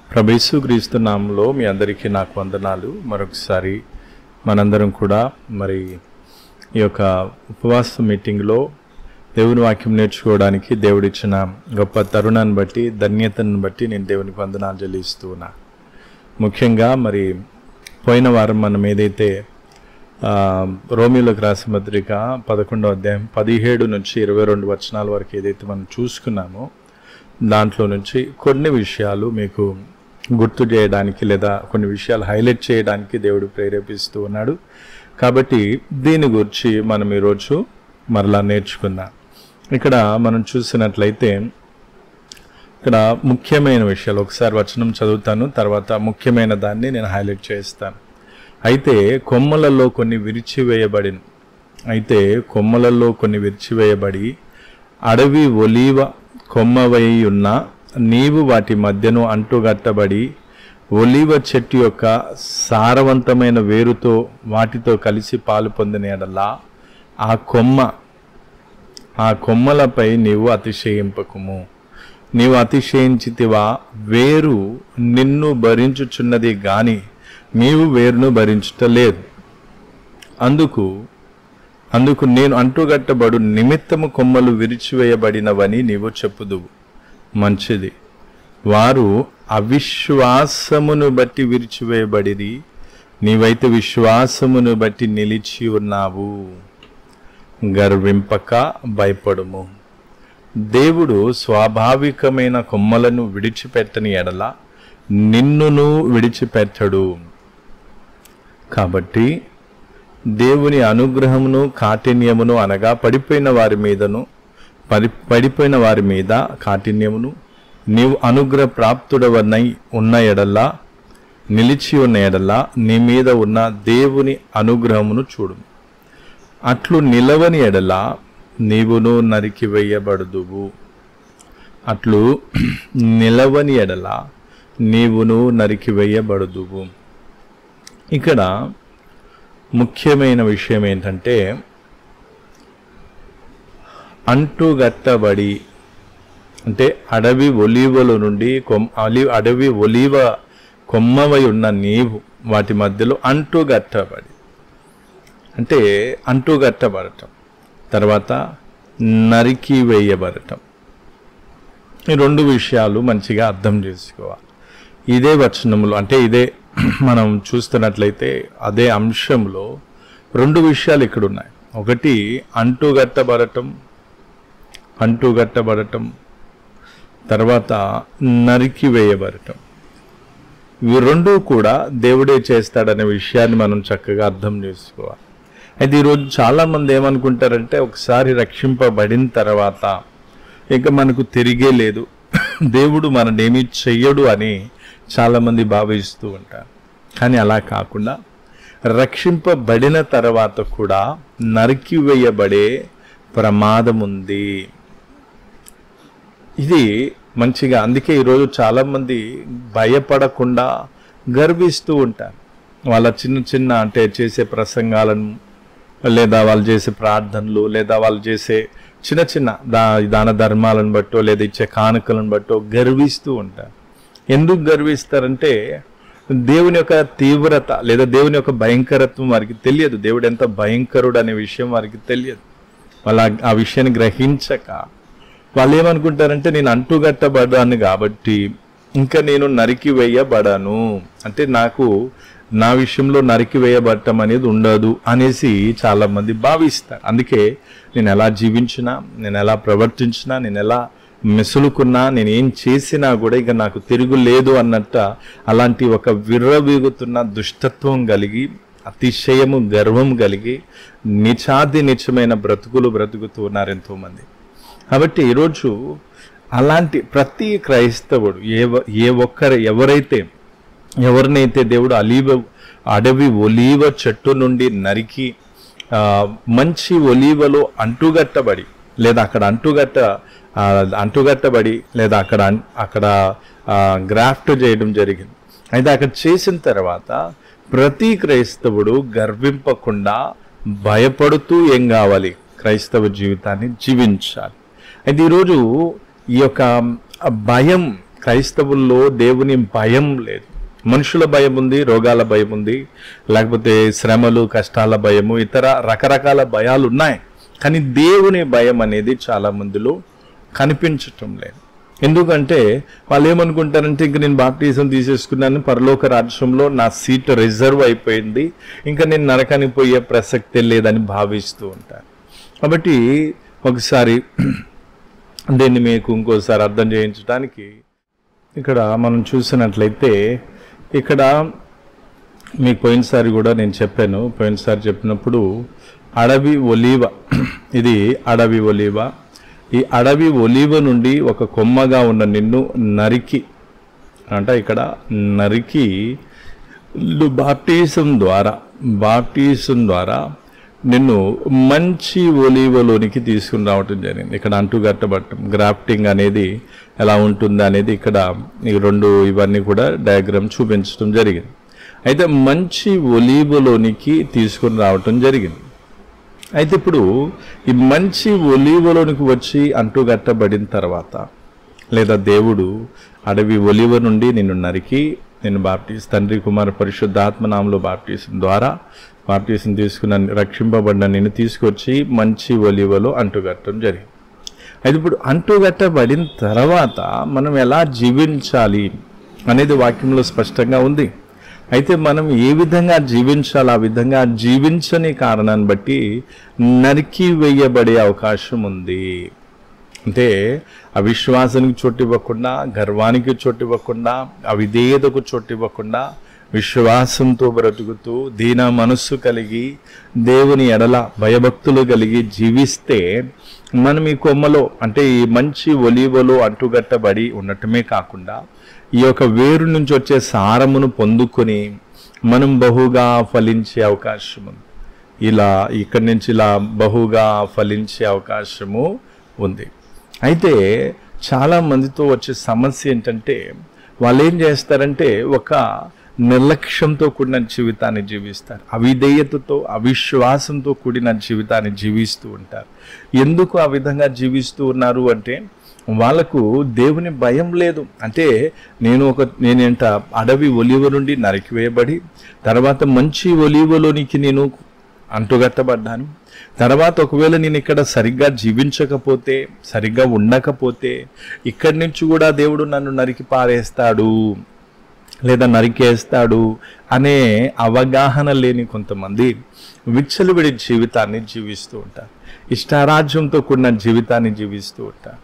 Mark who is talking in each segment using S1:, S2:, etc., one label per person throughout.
S1: ప్రభేసు క్రీస్తు నామంలో మీ అందరికీ నాకు వందనాలు మరొకసారి మనందరం కూడా మరి ఈ యొక్క ఉపవాస మీటింగ్లో దేవుని వాక్యం నేర్చుకోవడానికి దేవుడిచ్చిన గొప్ప తరుణాన్ని బట్టి ధన్యతను బట్టి నేను దేవునికి వందనాలు చెల్లిస్తూ ఉన్నా ముఖ్యంగా మరి పోయిన వారం మనం ఏదైతే ఆ, రోమియోలకు రాసిన పత్రిక పదకొండవ అధ్యాయం పదిహేడు నుంచి ఇరవై రెండు వచనాల వరకు ఏదైతే మనం చూసుకున్నామో దాంట్లో నుంచి కొన్ని విషయాలు మీకు గుర్తు చేయడానికి లేదా కొన్ని విషయాలు హైలైట్ చేయడానికి దేవుడు ప్రేరేపిస్తూ ఉన్నాడు కాబట్టి దీని గురించి మనం ఈరోజు మరలా నేర్చుకుందాం ఇక్కడ మనం చూసినట్లయితే ఇక్కడ ముఖ్యమైన విషయాలు ఒకసారి వచనం చదువుతాను తర్వాత ముఖ్యమైన దాన్ని నేను హైలైట్ చేస్తాను అయితే కొమ్మలలో కొన్ని విరిచివేయబడిన అయితే కొమ్మలలో కొన్ని విరిచివేయబడి అడవి ఒలీవ కొమ్మవై ఉన్న నీవు వాటి మధ్యను అంటుగట్టబడి ఒలీవ చెట్టు యొక్క సారవంతమైన వేరుతో వాటితో కలిసి పాలు పొందిన ఎడలా ఆ కొమ్మ ఆ కొమ్మలపై నీవు అతిశయింపకుము నీవు అతిశయించితివా వేరు నిన్ను భరించుచున్నది గాని నీవు వేరును భరించుటలేదు అందుకు అందుకు నేను అంటుగట్టబడు నిమిత్తము కొమ్మలు విరిచివేయబడినవని నీవు చెప్పుదువు మంచిది వారు అవిశ్వాసమును బట్టి విరిచివేయబడిరి నీవైతే విశ్వాసమును బట్టి నిలిచి ఉన్నావు గర్వింపక భయపడుము దేవుడు స్వాభావికమైన కొమ్మలను విడిచిపెట్టని ఎడల నిన్నును విడిచిపెట్టడు కాబట్టి దేవుని అనుగ్రహమును కాఠిన్యమును అనగా పడిపోయిన వారి మీదను పడి పడిపోయిన వారి మీద కాఠిన్యమును నీవు అనుగ్రహ ప్రాప్తుడవనై ఉన్న ఎడల్లా నిలిచి ఉన్న ఎడల్లా నీ మీద ఉన్న దేవుని అనుగ్రహమును చూడు అట్లు నిలవని ఎడల నీవును నరికి వేయబడుదువు అట్లు నిలవని ఎడల నీవును నరికి వేయబడుదువు ఇక్కడ ముఖ్యమైన విషయం ఏంటంటే అంటుగట్టబడి అంటే అడవి ఒలీవల నుండి కొమ్ అలి అడవి ఒలీవ కొమ్మవై ఉన్న నీవు వాటి మధ్యలో అంటుగట్టబడి అంటే అంటుగట్టబడటం తర్వాత నరికి వేయబడటం ఈ రెండు విషయాలు మంచిగా అర్థం చేసుకోవాలి ఇదే వచనములు అంటే ఇదే మనం చూస్తున్నట్లయితే అదే అంశంలో రెండు విషయాలు ఇక్కడ ఉన్నాయి ఒకటి అంటుగట్టబడటం అంటుగట్టబడటం తర్వాత నరికి వేయబడటం ఇవి రెండు కూడా దేవుడే చేస్తాడనే విషయాన్ని మనం చక్కగా అర్థం చేసుకోవాలి అయితే ఈరోజు చాలామంది ఏమనుకుంటారంటే ఒకసారి రక్షింపబడిన తర్వాత ఇక మనకు తిరిగే లేదు దేవుడు మననేమి చెయ్యడు అని చాలామంది భావిస్తూ ఉంటారు కానీ అలా కాకుండా రక్షింపబడిన తర్వాత కూడా నరికివేయబడే ప్రమాదం ఉంది ఇది మంచిగా అందుకే ఈరోజు చాలామంది భయపడకుండా గర్విస్తూ ఉంటారు వాళ్ళ చిన్న చిన్న అంటే చేసే ప్రసంగాలను లేదా వాళ్ళు చేసే ప్రార్థనలు లేదా వాళ్ళు చేసే చిన్న చిన్న దా దాన ధర్మాలను బట్టో లేదా ఇచ్చే కానుకలను బట్టో గర్విస్తూ ఉంటారు ఎందుకు గర్విస్తారంటే దేవుని యొక్క తీవ్రత లేదా దేవుని యొక్క భయంకరత్వం వారికి తెలియదు దేవుడు ఎంత భయంకరుడు అనే విషయం వారికి తెలియదు వాళ్ళ ఆ- ఆ విషయాన్ని గ్రహించక వాళ్ళు ఏమనుకుంటారంటే నేను అంటుగట్టబడ్డాను కాబట్టి ఇంకా నేను నరికి వేయబడను అంటే నాకు నా విషయంలో నరికి వేయబడటం అనేది ఉండదు అనేసి చాలా మంది భావిస్తారు అందుకే నేను ఎలా జీవించినా నేను ఎలా ప్రవర్తించినా నేను ఎలా మెసులుకున్నా నేను ఏం చేసినా కూడా ఇక నాకు తిరుగు లేదు అన్నట్ట అలాంటి ఒక విర్రవీగుతున్న దుష్టత్వం కలిగి అతిశయము గర్వం కలిగి నిచాది నిచమైన బ్రతుకులు బ్రతుకుతూ ఉన్నారు ఎంతోమంది కాబట్టి ఈరోజు అలాంటి ప్రతి క్రైస్తవుడు ఏ వ- ఏ ఒక్కరు ఎవరైతే ఎవరినైతే దేవుడు అలీవ అడవి ఒలీవ చెట్టు నుండి నరికి ఆ, మంచి ఒలీవలో అంటుగట్టబడి లేదా అక్కడ అంటుగట్ట ఆ, అంటుగట్టబడి లేదా అక్కడ అన్- అక్కడ గ్రాఫ్ట్ చేయడం జరిగింది అయితే అక్కడ చేసిన తర్వాత ప్రతి క్రైస్తవుడు గర్వింపకుండా భయపడుతూ ఏం కావాలి క్రైస్తవ జీవితాన్ని జీవించాలి అయితే ఈరోజు ఈ యొక్క భయం క్రైస్తవుల్లో దేవుని భయం లేదు మనుషుల భయం ఉంది రోగాల భయం ఉంది లేకపోతే శ్రమలు కష్టాల భయము ఇతర రకరకాల భయాలు ఉన్నాయి కానీ దేవుని భయం అనేది చాలా మందిలో కనిపించటం లేదు ఎందుకంటే వాళ్ళు ఏమనుకుంటారంటే ఇంక నేను బాప్టిజం తీసేసుకున్నాను పరలోక రాజ్యంలో నా సీట్ రిజర్వ్ అయిపోయింది ఇంకా నేను నరకానికి పోయే ప్రసక్తే లేదని భావిస్తూ ఉంటారు కాబట్టి ఒకసారి దీన్ని మీకు ఇంకోసారి అర్థం చేయించడానికి ఇక్కడ మనం చూసినట్లయితే ఇక్కడ మీకు పోయినసారి కూడా నేను చెప్పాను పోయినసారి చెప్పినప్పుడు అడవి ఒలీవ ఇది అడవి ఒలీవ ఈ అడవి ఒలీవ నుండి ఒక కొమ్మగా ఉన్న నిన్ను నరికి అంటే ఇక్కడ నరికి బాప్టిజం ద్వారా బాప్టిజం ద్వారా నిన్ను మంచి ఒలీవలోనికి తీసుకుని రావటం జరిగింది ఇక్కడ అంటుగట్టబట్టం గ్రాఫ్టింగ్ అనేది ఎలా ఉంటుంది అనేది ఇక్కడ ఈ రెండు ఇవన్నీ కూడా డయాగ్రామ్ చూపించడం జరిగింది అయితే మంచి ఒలీవలోనికి తీసుకుని రావటం జరిగింది అయితే ఇప్పుడు ఈ మంచి ఒలీవలోనికి వచ్చి అంటుగట్టబడిన తర్వాత లేదా దేవుడు అడవి ఒలివ నుండి నిన్ను నరికి నేను బాప్టీస్ తండ్రి కుమార పరిశుద్ధాత్మ నామంలో బాప్టీసం ద్వారా బాప్టీసం తీసుకున్న రక్షింపబడిన నిన్ను తీసుకొచ్చి మంచి ఒలివలో అంటుగట్టడం జరిగింది అయితే ఇప్పుడు అంటుగట్టబడిన తర్వాత మనం ఎలా జీవించాలి అనేది వాక్యంలో స్పష్టంగా ఉంది అయితే మనం ఏ విధంగా జీవించాలి ఆ విధంగా జీవించని కారణాన్ని బట్టి నరికి వేయబడే అవకాశం ఉంది అంటే అవిశ్వాసానికి చోటు ఇవ్వకుండా గర్వానికి చోటు ఇవ్వకుండా అవిధేయతకు చోటు ఇవ్వకుండా విశ్వాసంతో బ్రతుకుతూ దీన మనస్సు కలిగి దేవుని ఎడల భయభక్తులు కలిగి జీవిస్తే మనం ఈ కొమ్మలో అంటే ఈ మంచి ఒలీవలో అంటుగట్టబడి ఉండటమే కాకుండా ఈ యొక్క వేరు నుంచి వచ్చే సారమును పొందుకొని మనం బహుగా ఫలించే అవకాశం ఉంది ఇలా ఇక్కడి నుంచి ఇలా బహుగా ఫలించే అవకాశము ఉంది అయితే చాలా మందితో వచ్చే సమస్య ఏంటంటే వాళ్ళు ఏం చేస్తారంటే ఒక నిర్లక్ష్యంతో కూడిన జీవితాన్ని జీవిస్తారు అవిధేయతతో అవిశ్వాసంతో కూడిన జీవితాన్ని జీవిస్తూ ఉంటారు ఎందుకు ఆ విధంగా జీవిస్తూ ఉన్నారు అంటే వాళ్ళకు దేవుని భయం లేదు అంటే నేను ఒక నేనేంట అడవి ఒలివ నుండి నరికివేయబడి తర్వాత మంచి ఒలివలోనికి నేను అంటుగట్టబడ్డాను తర్వాత ఒకవేళ నేను ఇక్కడ సరిగ్గా జీవించకపోతే సరిగ్గా ఉండకపోతే ఇక్కడి నుంచి కూడా దేవుడు నన్ను నరికి పారేస్తాడు లేదా నరికేస్తాడు అనే అవగాహన లేని కొంతమంది విచ్చలవిడి జీవితాన్ని జీవిస్తూ ఉంటారు ఇష్టారాజ్యంతో కూడిన జీవితాన్ని జీవిస్తూ ఉంటారు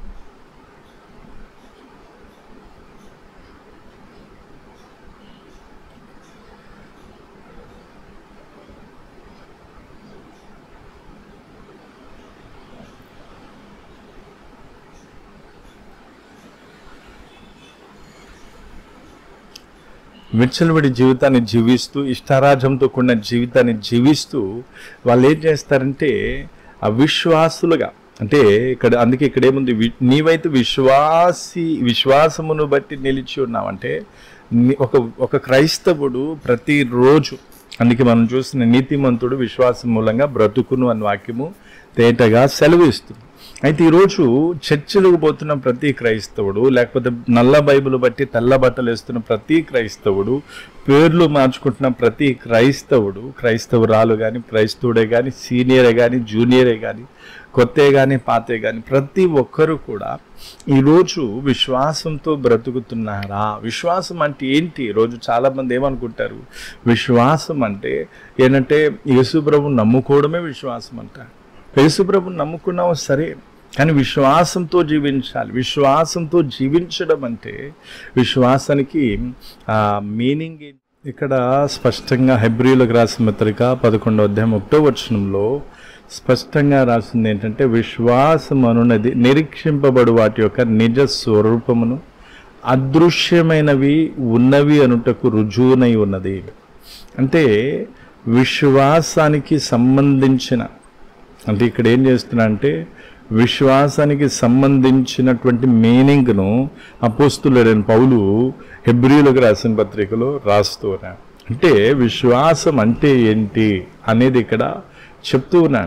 S1: విచ్చలవిడి జీవితాన్ని జీవిస్తూ ఇష్టారాజ్యంతో కూడిన జీవితాన్ని జీవిస్తూ వాళ్ళు ఏం చేస్తారంటే అవిశ్వాసులుగా అంటే ఇక్కడ అందుకే ఇక్కడ ఏముంది వి- నీవైతే విశ్వాసి విశ్వాసమును బట్టి నిలిచి ఉన్నావంటే ని- ఒక ఒక క్రైస్తవుడు ప్రతిరోజు అందుకే మనం చూసిన నీతిమంతుడు విశ్వాసం మూలంగా బ్రతుకును అని వాక్యము తేటగా సెలవిస్తుంది అయితే ఈరోజు చర్చిలకు పోతున్న ప్రతి క్రైస్తవుడు లేకపోతే నల్ల బైబిల్ బట్టి తెల్ల బట్టలు వేస్తున్న ప్రతి క్రైస్తవుడు పేర్లు మార్చుకుంటున్న ప్రతి క్రైస్తవుడు క్రైస్తవురాలు కానీ క్రైస్తవుడే కానీ సీనియరే కానీ జూనియరే కానీ కొత్తే కానీ పాతే కానీ ప్రతి ఒక్కరూ కూడా ఈరోజు విశ్వాసంతో బ్రతుకుతున్నారా విశ్వాసం అంటే ఏంటి ఈరోజు చాలామంది ఏమనుకుంటారు విశ్వాసం అంటే ఏంటంటే యేసుప్రభు నమ్ముకోవడమే విశ్వాసం అంటారు యేసుప్రభుని నమ్ముకున్నావు సరే కానీ విశ్వాసంతో జీవించాలి విశ్వాసంతో జీవించడం అంటే విశ్వాసానికి మీనింగ్ ఇక్కడ స్పష్టంగా హెబ్రిలకు రాసిన పత్రిక పదకొండో అధ్యాయం ఒకటో వచనంలో స్పష్టంగా రాసింది ఏంటంటే విశ్వాసం అనున్నది నిరీక్షింపబడు వాటి యొక్క నిజ స్వరూపమును అదృశ్యమైనవి ఉన్నవి అనుటకు రుజువునై ఉన్నది అంటే విశ్వాసానికి సంబంధించిన అంటే ఇక్కడ ఏం చేస్తున్నా అంటే విశ్వాసానికి సంబంధించినటువంటి మీనింగ్ను అపోస్తులైన పౌలు హెబ్రిలకు రాసిన పత్రికలో రాస్తూ ఉన్నాడు అంటే విశ్వాసం అంటే ఏంటి అనేది ఇక్కడ చెప్తూ ఉన్నాడు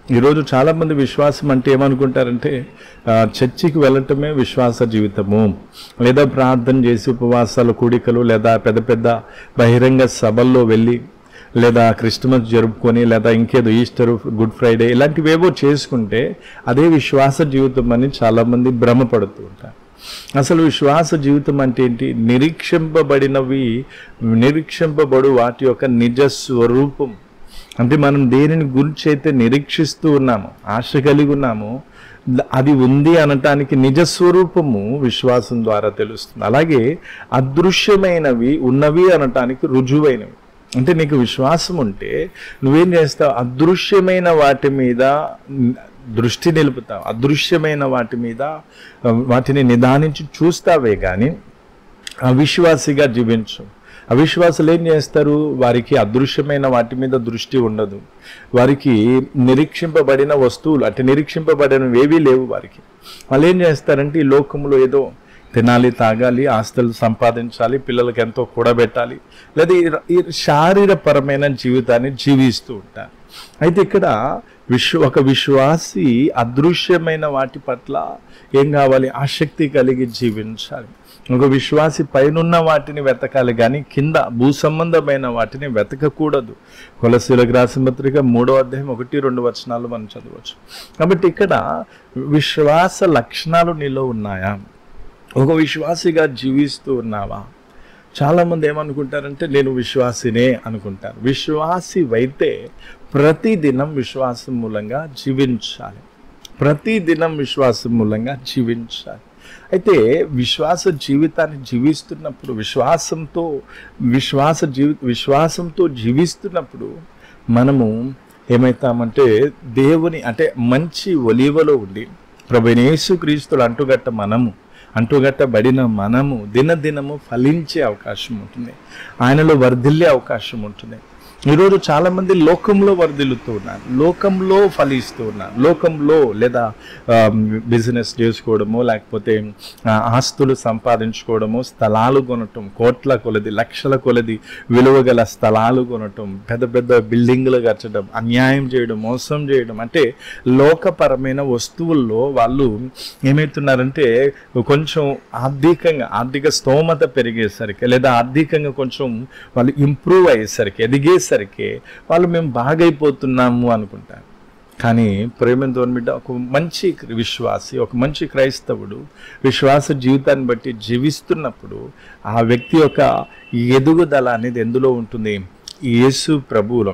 S1: ఈరోజు చాలామంది విశ్వాసం అంటే ఏమనుకుంటారంటే ఆ, చర్చికి వెళ్ళటమే విశ్వాస జీవితము లేదా ప్రార్థన చేసి ఉపవాసాలు కూడికలు లేదా పెద్ద పెద్ద బహిరంగ సభల్లో వెళ్ళి లేదా క్రిస్మస్ జరుపుకొని లేదా ఇంకేదో ఈస్టర్ గుడ్ ఫ్రైడే ఇలాంటివేవో చేసుకుంటే అదే విశ్వాస జీవితం అని చాలామంది భ్రమపడుతూ ఉంటారు అసలు విశ్వాస జీవితం అంటే ఏంటి నిరీక్షింపబడినవి నిరీక్షింపబడు వాటి యొక్క నిజ స్వరూపం అంటే మనం దేనిని గురించి అయితే నిరీక్షిస్తూ ఉన్నాము ఆశ కలిగి ఉన్నాము ద- అది ఉంది అనటానికి నిజ స్వరూపము విశ్వాసం ద్వారా తెలుస్తుంది అలాగే అదృశ్యమైనవి ఉన్నవి అనటానికి రుజువైనవి అంటే నీకు విశ్వాసం ఉంటే నువ్వేం చేస్తావు అదృశ్యమైన వాటి మీద న్- దృష్టి నిలుపుతావు అదృశ్యమైన వాటి మీద ఆ, వాటిని నిదానించి చూస్తావే కానీ అవిశ్వాసిగా జీవించు అవిశ్వాసులు ఏం చేస్తారు వారికి అదృశ్యమైన వాటి మీద దృష్టి ఉండదు వారికి నిరీక్షింపబడిన వస్తువులు అంటే నిరీక్షింపబడినవి ఏవీ లేవు వారికి వాళ్ళు ఏం చేస్తారంటే ఈ లోకంలో ఏదో తినాలి తాగాలి ఆస్తులు సంపాదించాలి పిల్లలకి ఎంతో కూడబెట్టాలి లేదా ఈ- ఈ శారీరపరమైన జీవితాన్ని జీవిస్తూ ఉంటారు అయితే ఇక్కడ విశ్వ ఒక విశ్వాసి అదృశ్యమైన వాటి పట్ల ఏం కావాలి ఆసక్తి కలిగి జీవించాలి ఒక విశ్వాసి పైనున్న వాటిని వెతకాలి కానీ కింద భూ సంబంధమైన వాటిని వెతకకూడదు కొలసీలకు రాసిన పత్రిక మూడో అధ్యాయం ఒకటి రెండు వచనాలు మనం చదవచ్చు కాబట్టి ఇక్కడ విశ్వాస లక్షణాలు నీలో ఉన్నాయా ఒక విశ్వాసిగా జీవిస్తూ ఉన్నావా చాలామంది ఏమనుకుంటారంటే నేను విశ్వాసినే అనుకుంటారు విశ్వాసి అయితే ప్రతిదినం విశ్వాసం మూలంగా జీవించాలి ప్రతిదినం విశ్వాసం మూలంగా జీవించాలి అయితే విశ్వాస జీవితాన్ని జీవిస్తున్నప్పుడు విశ్వాసంతో విశ్వాస జీవి విశ్వాసంతో జీవిస్తున్నప్పుడు మనము ఏమవుతామంటే దేవుని అంటే మంచి ఒలివలో ఉండి ప్రభునేసు క్రీస్తులు అంటుగట్ట మనము అంటుగట్టబడిన మనము దినదినము ఫలించే అవకాశం ఉంటుంది ఆయనలో వర్ధిల్లే అవకాశం ఉంటుంది ఈరోజు చాలామంది లోకంలో వర్ధిల్లుతూ ఉన్నారు లోకంలో ఫలిస్తూ ఉన్నారు లోకంలో లేదా బిజినెస్ చేసుకోవడము లేకపోతే ఆ, ఆస్తులు సంపాదించుకోవడము స్థలాలు కొనటం కోట్ల కొలది లక్షల కొలది విలువ గల స్థలాలు కొనటం పెద్ద పెద్ద బిల్డింగ్లు కట్టడం అన్యాయం చేయడం మోసం చేయడం అంటే లోకపరమైన వస్తువుల్లో వాళ్ళు ఏమవుతున్నారంటే కొంచెం ఆర్థికంగా ఆర్థిక స్తోమత పెరిగేసరికి లేదా ఆర్థికంగా కొంచెం వాళ్ళు ఇంప్రూవ్ అయ్యేసరికి ఎదిగేసరికి వాళ్ళు మేము బాగైపోతున్నాము అనుకుంటారు కానీ ప్రేమతో బిడ్డ ఒక మంచి విశ్వాసి ఒక మంచి క్రైస్తవుడు విశ్వాస జీవితాన్ని బట్టి జీవిస్తున్నప్పుడు ఆ వ్యక్తి యొక్క ఎదుగుదల అనేది ఎందులో ఉంటుంది యేసు ప్రభువులో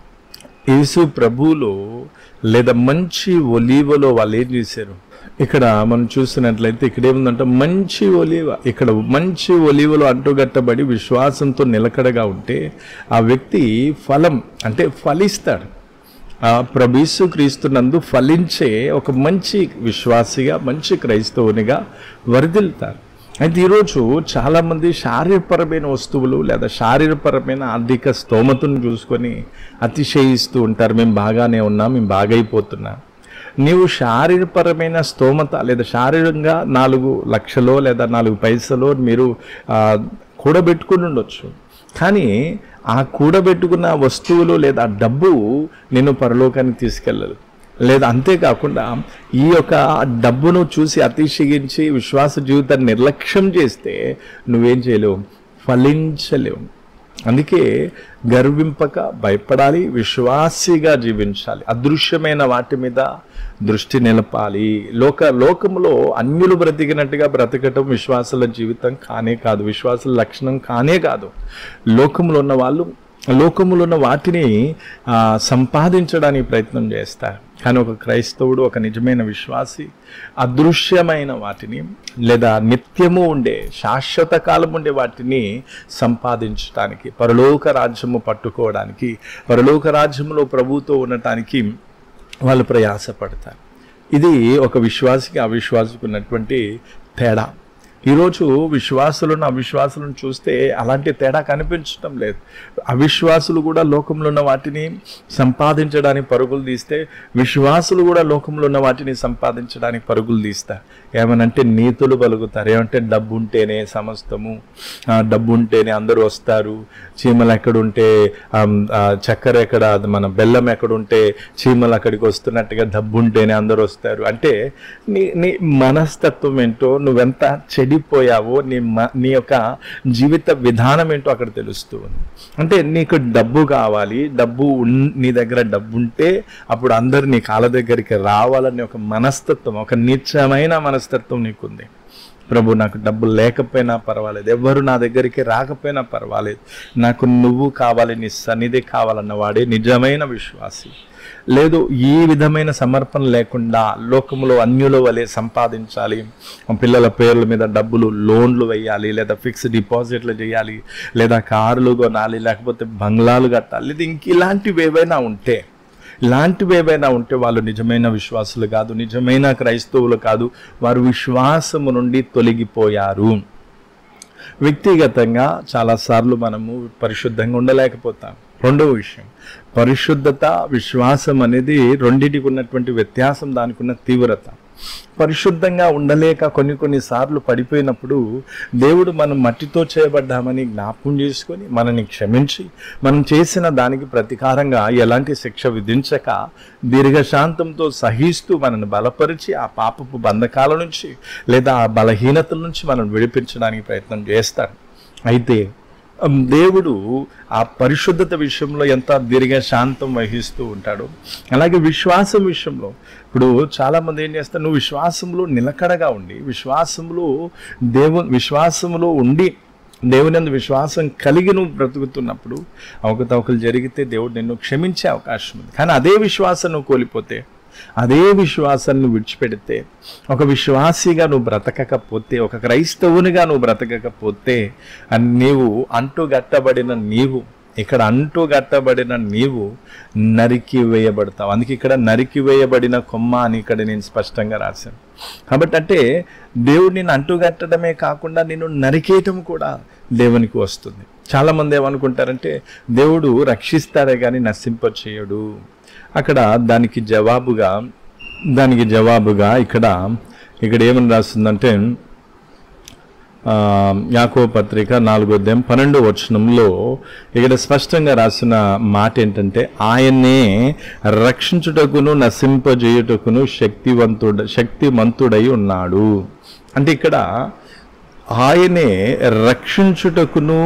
S1: యేసు ప్రభువులో లేదా మంచి ఒలీవలో వాళ్ళు ఏం చేశారు ఇక్కడ మనం చూస్తున్నట్లయితే ఇక్కడ ఏముందంటే మంచి ఒలీవ ఇక్కడ మంచి ఒలీవలో అంటుగట్టబడి విశ్వాసంతో నిలకడగా ఉంటే ఆ వ్యక్తి ఫలం అంటే ఫలిస్తాడు ఆ ప్రభీసు క్రీస్తునందు ఫలించే ఒక మంచి విశ్వాసిగా మంచి క్రైస్తవునిగా వరదిల్తారు అయితే ఈరోజు చాలామంది శారీరపరమైన వస్తువులు లేదా శారీరపరమైన ఆర్థిక స్తోమతను చూసుకొని అతిశయిస్తూ ఉంటారు మేము బాగానే ఉన్నాం మేము బాగైపోతున్నాం నీవు శారీరపరమైన స్తోమత లేదా శారీరంగా నాలుగు లక్షలో లేదా నాలుగు పైసలో మీరు ఆ, కూడబెట్టుకుని ఉండొచ్చు కానీ ఆ కూడబెట్టుకున్న వస్తువులు లేదా డబ్బు నేను పరలోకానికి తీసుకెళ్ళదు లేదా అంతేకాకుండా ఈ యొక్క డబ్బును చూసి అతిశయించి విశ్వాస జీవితాన్ని నిర్లక్ష్యం చేస్తే నువ్వేం చేయలేవు ఫలించలేవు అందుకే గర్వింపక భయపడాలి విశ్వాసిగా జీవించాలి అదృశ్యమైన వాటి మీద దృష్టి నిలపాలి లోక లోకంలో అన్యులు బ్రతికినట్టుగా బ్రతకటం విశ్వాసుల జీవితం కానే కాదు విశ్వాసుల లక్షణం కానే కాదు లోకంలో ఉన్న వాళ్ళు లోకములో ఉన్న వాటిని ఆ, సంపాదించడానికి ప్రయత్నం చేస్తారు కానీ ఒక క్రైస్తవుడు ఒక నిజమైన విశ్వాసి అదృశ్యమైన వాటిని లేదా నిత్యము ఉండే శాశ్వత కాలం ఉండే వాటిని సంపాదించడానికి పరలోక రాజ్యము పట్టుకోవడానికి పరలోక రాజ్యంలో ప్రభుతో ఉండటానికి వాళ్ళు ప్రయాసపడతారు ఇది ఒక విశ్వాసికి అవిశ్వాసికి ఉన్నటువంటి తేడా ఈరోజు విశ్వాసులను అవిశ్వాసులను చూస్తే అలాంటి తేడా కనిపించడం లేదు అవిశ్వాసులు కూడా లోకంలో ఉన్న వాటిని సంపాదించడానికి పరుగులు తీస్తే విశ్వాసులు కూడా లోకంలో ఉన్న వాటిని సంపాదించడానికి పరుగులు తీస్తారు ఏమనంటే నీతులు పలుకుతారు ఏమంటే డబ్బు ఉంటేనే సమస్తము ఆ, డబ్బు ఉంటేనే అందరూ వస్తారు చీమలు ఎక్కడుంటే ఆమ్, ఆ, చక్కెర ఎక్కడ అది మన బెల్లం ఎక్కడుంటే చీమలు అక్కడికి వస్తున్నట్టుగా డబ్బు ఉంటేనే అందరూ వస్తారు అంటే నీ నీ మనస్తత్వం ఏంటో నువ్వెంత చెడిపోయావో నీ మ నీ యొక్క జీవిత విధానం ఏంటో అక్కడ తెలుస్తూ ఉంది అంటే నీకు డబ్బు కావాలి డబ్బు ఉన్ నీ దగ్గర డబ్బు ఉంటే అప్పుడు అందరు నీ కాళ్ళ దగ్గరికి రావాలని ఒక మనస్తత్వం ఒక నిత్యమైన మనస్తత్వం నీకుంది ప్రభు నాకు డబ్బు లేకపోయినా పర్వాలేదు ఎవ్వరు నా దగ్గరికి రాకపోయినా పర్వాలేదు నాకు నువ్వు కావాలి నీ సన్నిధి కావాలన్న వాడే నిజమైన విశ్వాసి లేదు ఈ విధమైన సమర్పణ లేకుండా లోకములో అన్యుల వలె సంపాదించాలి మా పిల్లల పేర్ల మీద డబ్బులు లోన్లు వేయాలి లేదా ఫిక్స్డ్ డిపాజిట్లు చేయాలి లేదా కార్లు కొనాలి లేకపోతే బంగ్లాలు కట్టాలి లేదా ఇంక ఇలాంటివి ఏవైనా ఉంటే ఇలాంటివి ఏవైనా ఉంటే వాళ్ళు నిజమైన విశ్వాసులు కాదు నిజమైన క్రైస్తవులు కాదు వారు విశ్వాసము నుండి తొలగిపోయారు వ్యక్తిగతంగా చాలాసార్లు మనము పరిశుద్ధంగా ఉండలేకపోతాం రెండవ విషయం పరిశుద్ధత విశ్వాసం అనేది రెండింటికి ఉన్నటువంటి వ్యత్యాసం దానికి ఉన్న తీవ్రత పరిశుద్ధంగా ఉండలేక కొన్ని కొన్నిసార్లు పడిపోయినప్పుడు దేవుడు మనం మట్టితో చేయబడ్డామని జ్ఞాపకం చేసుకొని మనని క్షమించి మనం చేసిన దానికి ప్రతీకారంగా ఎలాంటి శిక్ష విధించక దీర్ఘశాంతంతో సహిస్తూ మనల్ని బలపరిచి ఆ పాపపు బంధకాల నుంచి లేదా ఆ బలహీనతల నుంచి మనం విడిపించడానికి ప్రయత్నం చేస్తాడు అయితే ఉమ్, దేవుడు ఆ పరిశుద్ధత విషయంలో ఎంత దీర్ఘ శాంతం వహిస్తూ ఉంటాడు అలాగే విశ్వాసం విషయంలో ఇప్పుడు చాలామంది ఏం చేస్తారు నువ్వు విశ్వాసంలో నిలకడగా ఉండి విశ్వాసంలో దేవు విశ్వాసంలో ఉండి దేవుని యందు విశ్వాసం కలిగి నువ్వు బ్రతుకుతున్నప్పుడు అవకతవకలు జరిగితే దేవుడు నిన్ను క్షమించే అవకాశం ఉంది కానీ అదే విశ్వాసం నువ్వు కోల్పోతే అదే విశ్వాసాన్ని విడిచిపెడితే ఒక విశ్వాసిగా నువ్వు బ్రతకకపోతే ఒక క్రైస్తవునిగా నువ్వు బ్రతకకపోతే అని నీవు అంటుగట్టబడిన నీవు ఇక్కడ అంటుగట్టబడిన నీవు నరికి వేయబడతావు అందుకే ఇక్కడ నరికి వేయబడిన కొమ్మ అని ఇక్కడ నేను స్పష్టంగా రాశాను కాబట్టి అంటే దేవుడు నిన్ను అంటుగట్టడమే కాకుండా నిన్ను నరికేయటం కూడా దేవునికి వస్తుంది చాలామంది ఏమనుకుంటారంటే దేవుడు రక్షిస్తాడే కానీ నశింపచేయడు అక్కడ దానికి జవాబుగా దానికి జవాబుగా ఇక్కడ ఇక్కడ ఏమని రాస్తుందంటే ఆ, యాకో పత్రిక నాలుగో అధ్యాయం పన్నెండో వచనంలో ఇక్కడ స్పష్టంగా రాసిన మాట ఏంటంటే ఆయన్నే రక్షించుటకును నశింపజేయుటకును శక్తివంతుడ శక్తిమంతుడై ఉన్నాడు అంటే ఇక్కడ ఆయనే రక్షించుటకును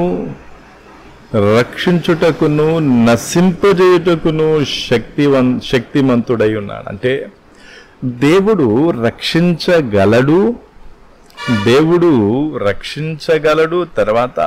S1: రక్షించుటకును నశింపజేయుటకును శక్తివన్ శక్తిమంతుడై ఉన్నాడు అంటే దేవుడు రక్షించగలడు దేవుడు రక్షించగలడు తర్వాత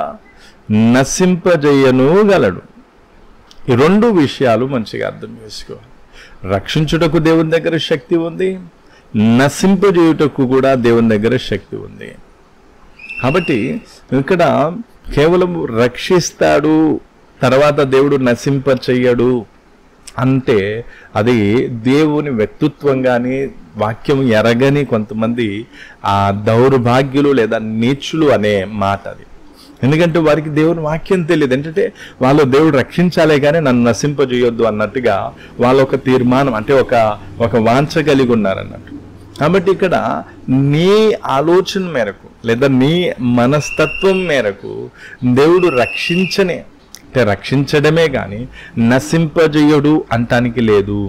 S1: నశింపజేయను గలడు ఈ రెండు విషయాలు మంచిగా అర్థం చేసుకోవాలి రక్షించుటకు దేవుని దగ్గర శక్తి ఉంది నశింపజేయుటకు కూడా దేవుని దగ్గర శక్తి ఉంది కాబట్టి ఇక్కడ కేవలం రక్షిస్తాడు తర్వాత దేవుడు నశింప చెయ్యడు అంటే అది దేవుని వ్యక్తిత్వం కానీ వాక్యం ఎరగని కొంతమంది ఆ దౌర్భాగ్యులు లేదా నీచులు అనే మాట అది ఎందుకంటే వారికి దేవుని వాక్యం తెలియదు ఏంటంటే వాళ్ళు దేవుడు రక్షించాలే కానీ నన్ను నశింపజేయొద్దు అన్నట్టుగా వాళ్ళ ఒక తీర్మానం అంటే ఒక ఒక వాంఛ కలిగి ఉన్నారన్నట్టు కాబట్టి ఇక్కడ నీ ఆలోచన మేరకు లేదా నీ మనస్తత్వం మేరకు దేవుడు రక్షించనే అంటే రక్షించడమే కానీ నశింపజేయుడు అంటానికి లేదు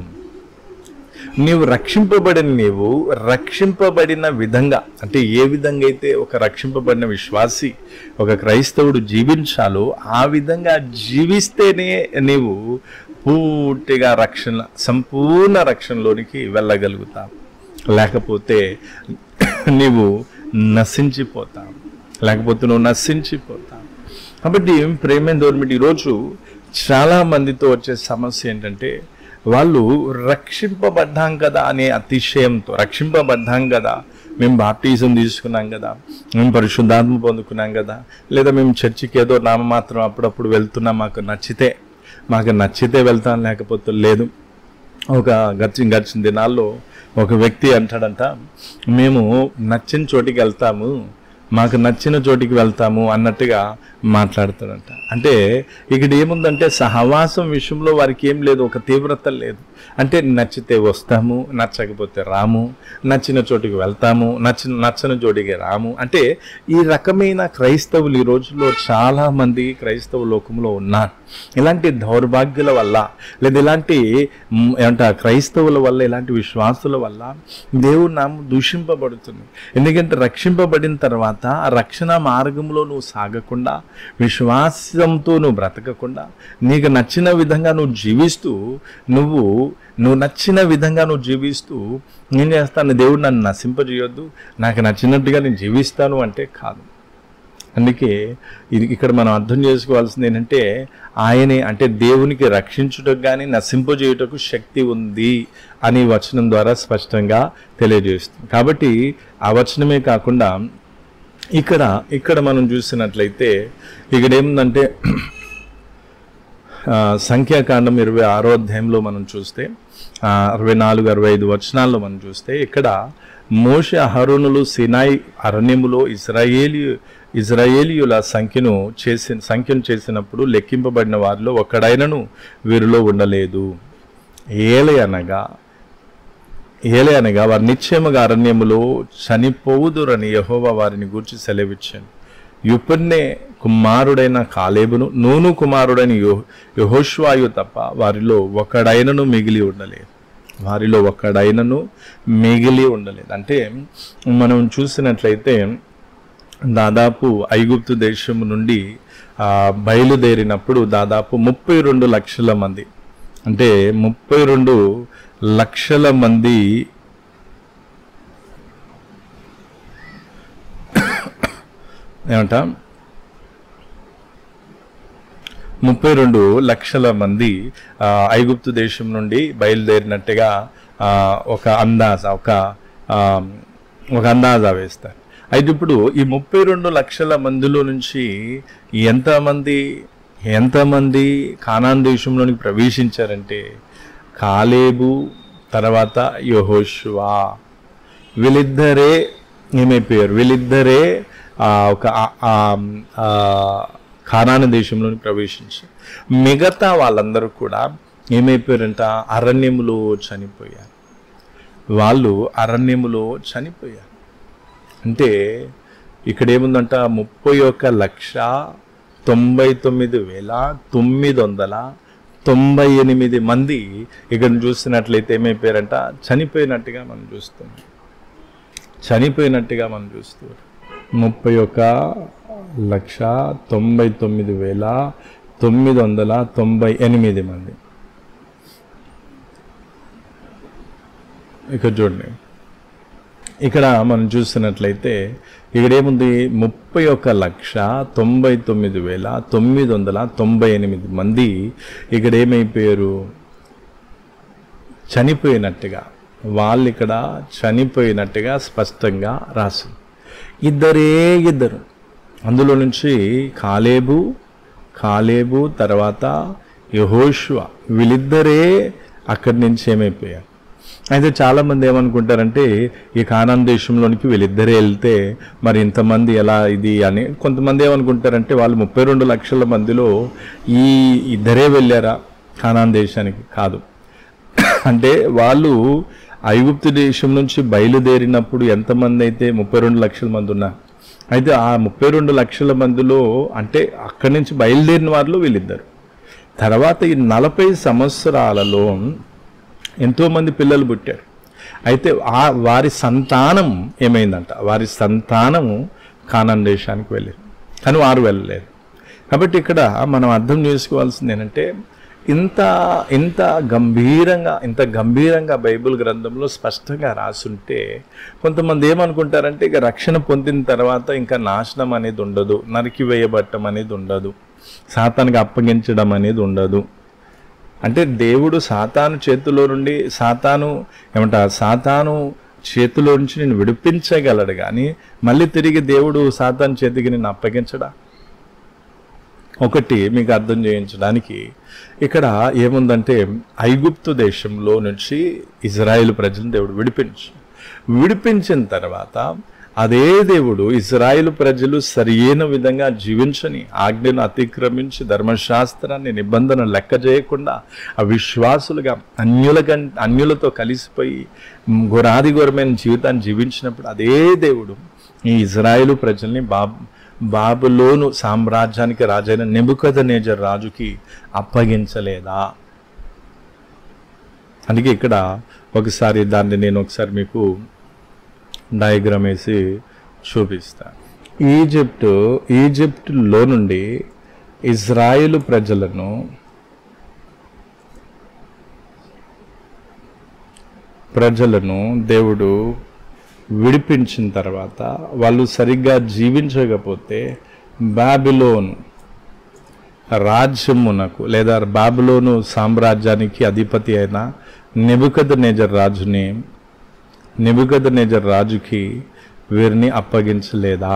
S1: నీవు రక్షింపబడిన నీవు రక్షింపబడిన విధంగా అంటే ఏ విధంగా అయితే ఒక రక్షింపబడిన విశ్వాసి ఒక క్రైస్తవుడు జీవించాలో ఆ విధంగా జీవిస్తేనే నీవు పూర్తిగా రక్షణ సంపూర్ణ రక్షణలోనికి వెళ్ళగలుగుతావు లేకపోతే నీవు నశించిపోతావు లేకపోతే నువ్వు నశించిపోతావు కాబట్టి ప్రేమ దోర్మిటి ఈరోజు చాలా మందితో వచ్చే సమస్య ఏంటంటే వాళ్ళు రక్షింపబడ్డాం కదా అనే అతిశయంతో రక్షింపబడ్డాం కదా మేము బాప్టిజం తీసుకున్నాం కదా మేము పరిశుద్ధాత్మ పొందుకున్నాం కదా లేదా మేము చర్చికి ఏదో నామమాత్రం అప్పుడప్పుడు వెళ్తున్నాం మాకు నచ్చితే మాకు నచ్చితే వెళ్తాం లేకపోతే లేదు ఒక గడిచిన గడిచిన దినాల్లో ఒక వ్యక్తి అంటాడంట మేము నచ్చిన చోటికి వెళ్తాము మాకు నచ్చిన చోటికి వెళ్తాము అన్నట్టుగా మాట్లాడుతాడంట అంటే ఇక్కడ ఏముందంటే సహవాసం విషయంలో వారికి ఏం లేదు ఒక తీవ్రత లేదు అంటే నచ్చితే వస్తాము నచ్చకపోతే రాము నచ్చిన చోటికి వెళ్తాము నచ్చిన నచ్చని చోటికి రాము అంటే ఈ రకమైన క్రైస్తవులు ఈ రోజుల్లో చాలా మంది క్రైస్తవ లోకంలో ఉన్నారు ఇలాంటి దౌర్భాగ్యుల వల్ల లేదా ఇలాంటి మ్, ఏమంట క్రైస్తవుల వల్ల ఇలాంటి విశ్వాసుల వల్ల దేవుడు నామం దూషింపబడుతుంది ఎందుకంటే రక్షింపబడిన తర్వాత ఆ రక్షణ మార్గంలో నువ్వు సాగకుండా విశ్వాసంతో నువ్వు బ్రతకకుండా నీకు నచ్చిన విధంగా నువ్వు జీవిస్తూ నువ్వు నువ్వు నచ్చిన విధంగా నువ్వు జీవిస్తూ నేను చేస్తాను దేవుడు నన్ను నశింపజేయొద్దు నాకు నచ్చినట్టుగా నేను జీవిస్తాను అంటే కాదు అందుకే ఇది ఇక్కడ మనం అర్థం చేసుకోవాల్సింది ఏంటంటే ఆయనే అంటే దేవునికి రక్షించుటకు కానీ నశింపజేయుటకు శక్తి ఉంది అని ఈ వచనం ద్వారా స్పష్టంగా తెలియజేస్తుంది కాబట్టి ఆ వచనమే కాకుండా ఇక్కడ ఇక్కడ మనం చూసినట్లయితే ఇక్కడ ఏముందంటే ఆ, సంఖ్యాకాండం ఇరవై ఆరో అధ్యాయంలో మనం చూస్తే ఆ, అరవై నాలుగు అరవై ఐదు వచనాల్లో మనం చూస్తే ఇక్కడ మోషే అహరోనులు సినాయి అరణ్యములో ఇజ్రాయేలీ ఇజ్రాయేలీయుల సంఖ్యను చేసి సంఖ్యను చేసినప్పుడు లెక్కింపబడిన వారిలో ఒక్కడైనను వీరిలో ఉండలేదు ఏలే అనగా ఏలే అనగా వారు నిశ్చయముగా అరణ్యములో చనిపోవుదురని యెహోవా వారిని గూర్చి సెలవిచ్చాను యుపన్నే కుమారుడైన కాలేబును నూను కుమారుడైన యో యహోష్వాయు తప్ప వారిలో ఒకడైనను మిగిలి ఉండలేదు వారిలో ఒకడైనను మిగిలి ఉండలేదు అంటే మనం చూసినట్లయితే దాదాపు ఐగుప్తు దేశం నుండి ఆ, బయలుదేరినప్పుడు దాదాపు ముప్పై రెండు లక్షల మంది అంటే ముప్పై రెండు లక్షల మంది ఏమంట ముప్పై రెండు లక్షల మంది ఆ, ఐగుప్తు దేశం నుండి బయలుదేరినట్టుగా ఆ, ఒక అందాజ ఒక ఆ, ఒక అందాజా వేస్తారు అయితే ఇప్పుడు ఈ ముప్పై రెండు లక్షల మందిలో నుంచి ఎంతమంది ఎంతమంది కానాన్ దేశంలోనికి ప్రవేశించారంటే కాలేబు తర్వాత యహోషువా వీళ్ళిద్దరే ఏమైపోయారు వీళ్ళిద్దరే ఆ, ఒక ఆ- ఆ- ఆ, ఖానాను దేశంలోని ప్రవేశించి మిగతా వాళ్ళందరూ కూడా ఏమైపోయారంట అరణ్యములో చనిపోయారు వాళ్ళు అరణ్యములో చనిపోయారు అంటే ఇక్కడ ఏముందంట ముప్పై ఒక్క లక్ష తొంభై తొమ్మిది వేల తొమ్మిది వందల తొంభై ఎనిమిది మంది ఇక్కడ చూస్తున్నట్లయితే ఏమైపోయారంట చనిపోయినట్టుగా మనం చూస్తున్నాం చనిపోయినట్టుగా మనం చూస్తూ ముప్పై ఒక లక్ష తొంభై తొమ్మిది వేల తొమ్మిది వందల తొంభై ఎనిమిది మంది ఇక్కడ చూడండి ఇక్కడ మనం చూస్తున్నట్లయితే ఇక్కడ ఏముంది ముప్పై ఒక లక్ష తొంభై తొమ్మిది వేల తొమ్మిది వందల తొంభై ఎనిమిది మంది ఇక్కడ ఏమైపోయారు చనిపోయినట్టుగా వాళ్ళు ఇక్కడ చనిపోయినట్టుగా స్పష్టంగా రాసి ఇద్దరే ఇద్దరు అందులో నుంచి కాలేబు కాలేబు తర్వాత యహోషువ వీళ్ళిద్దరే అక్కడి నుంచి ఏమైపోయారు అయితే చాలామంది ఏమనుకుంటారంటే ఈ కానాన్ దేశంలోనికి వీళ్ళిద్దరే వెళ్తే మరి ఇంతమంది ఎలా ఇది అని కొంతమంది ఏమనుకుంటారంటే వాళ్ళు ముప్పై రెండు లక్షల మందిలో ఈ ఇద్దరే వెళ్ళారా కానాన్ దేశానికి కాదు అంటే వాళ్ళు ఐగుప్తు దేశం నుంచి బయలుదేరినప్పుడు ఎంతమంది అయితే ముప్పై రెండు లక్షల మంది ఉన్నారు అయితే ఆ ముప్పై రెండు లక్షల మందిలో అంటే అక్కడి నుంచి బయలుదేరిన వారిలో వీళ్ళిద్దరు తర్వాత ఈ నలభై సంవత్సరాలలో ఎంతోమంది పిల్లలు పుట్టారు అయితే ఆ వారి సంతానం ఏమైందంట వారి సంతానము కానాన్ దేశానికి వెళ్ళారు కానీ వారు వెళ్ళలేదు కాబట్టి ఇక్కడ మనం అర్థం చేసుకోవాల్సింది ఏంటంటే ఇంత ఇంత గంభీరంగా ఇంత గంభీరంగా బైబిల్ గ్రంథంలో స్పష్టంగా రాసుంటే కొంతమంది ఏమనుకుంటారంటే ఇక రక్షణ పొందిన తర్వాత ఇంకా నాశనం అనేది ఉండదు నరికివేయబట్టం అనేది ఉండదు సాతానికి అప్పగించడం అనేది ఉండదు అంటే దేవుడు సాతాను చేతిలో నుండి సాతాను ఏమంట సాతాను చేతిలో నుంచి నేను విడిపించగలడు కానీ మళ్ళీ తిరిగి దేవుడు సాతాను చేతికి నేను అప్పగించడా ఒకటి మీకు అర్థం చేయించడానికి ఇక్కడ ఏముందంటే ఐగుప్తు దేశంలో నుంచి ఇజ్రాయెల్ ప్రజలను దేవుడు విడిపించు విడిపించిన తర్వాత అదే దేవుడు ఇజ్రాయిల్ ప్రజలు సరియైన విధంగా జీవించని ఆజ్ఞను అతిక్రమించి ధర్మశాస్త్రాన్ని నిబంధన లెక్క చేయకుండా అవిశ్వాసులుగా అన్యుల కం అన్యులతో కలిసిపోయి మ్, ఘోరాది ఘోరమైన జీవితాన్ని జీవించినప్పుడు అదే దేవుడు ఈ ఇజ్రాయిలు ప్రజల్ని బాబ్ బాబులోను సామ్రాజ్యానికి రాజైన నెబుకద నేజర్ రాజుకి అప్పగించలేదా అందుకే ఇక్కడ ఒకసారి దాన్ని నేను ఒకసారి మీకు డయాగ్రామ్ వేసి చూపిస్తాను ఈజిప్ట్ ఈజిప్ట్లో నుండి ఇజ్రాయిల్ ప్రజలను ప్రజలను దేవుడు విడిపించిన తర్వాత వాళ్ళు సరిగ్గా జీవించకపోతే బాబిలోను రాజ్యమునకు లేదా బాబిలోను సామ్రాజ్యానికి అధిపతి అయిన నెబుకద్ నేజర్ రాజుని నెబుకద్ నేజర్ రాజుకి వీరిని అప్పగించలేదా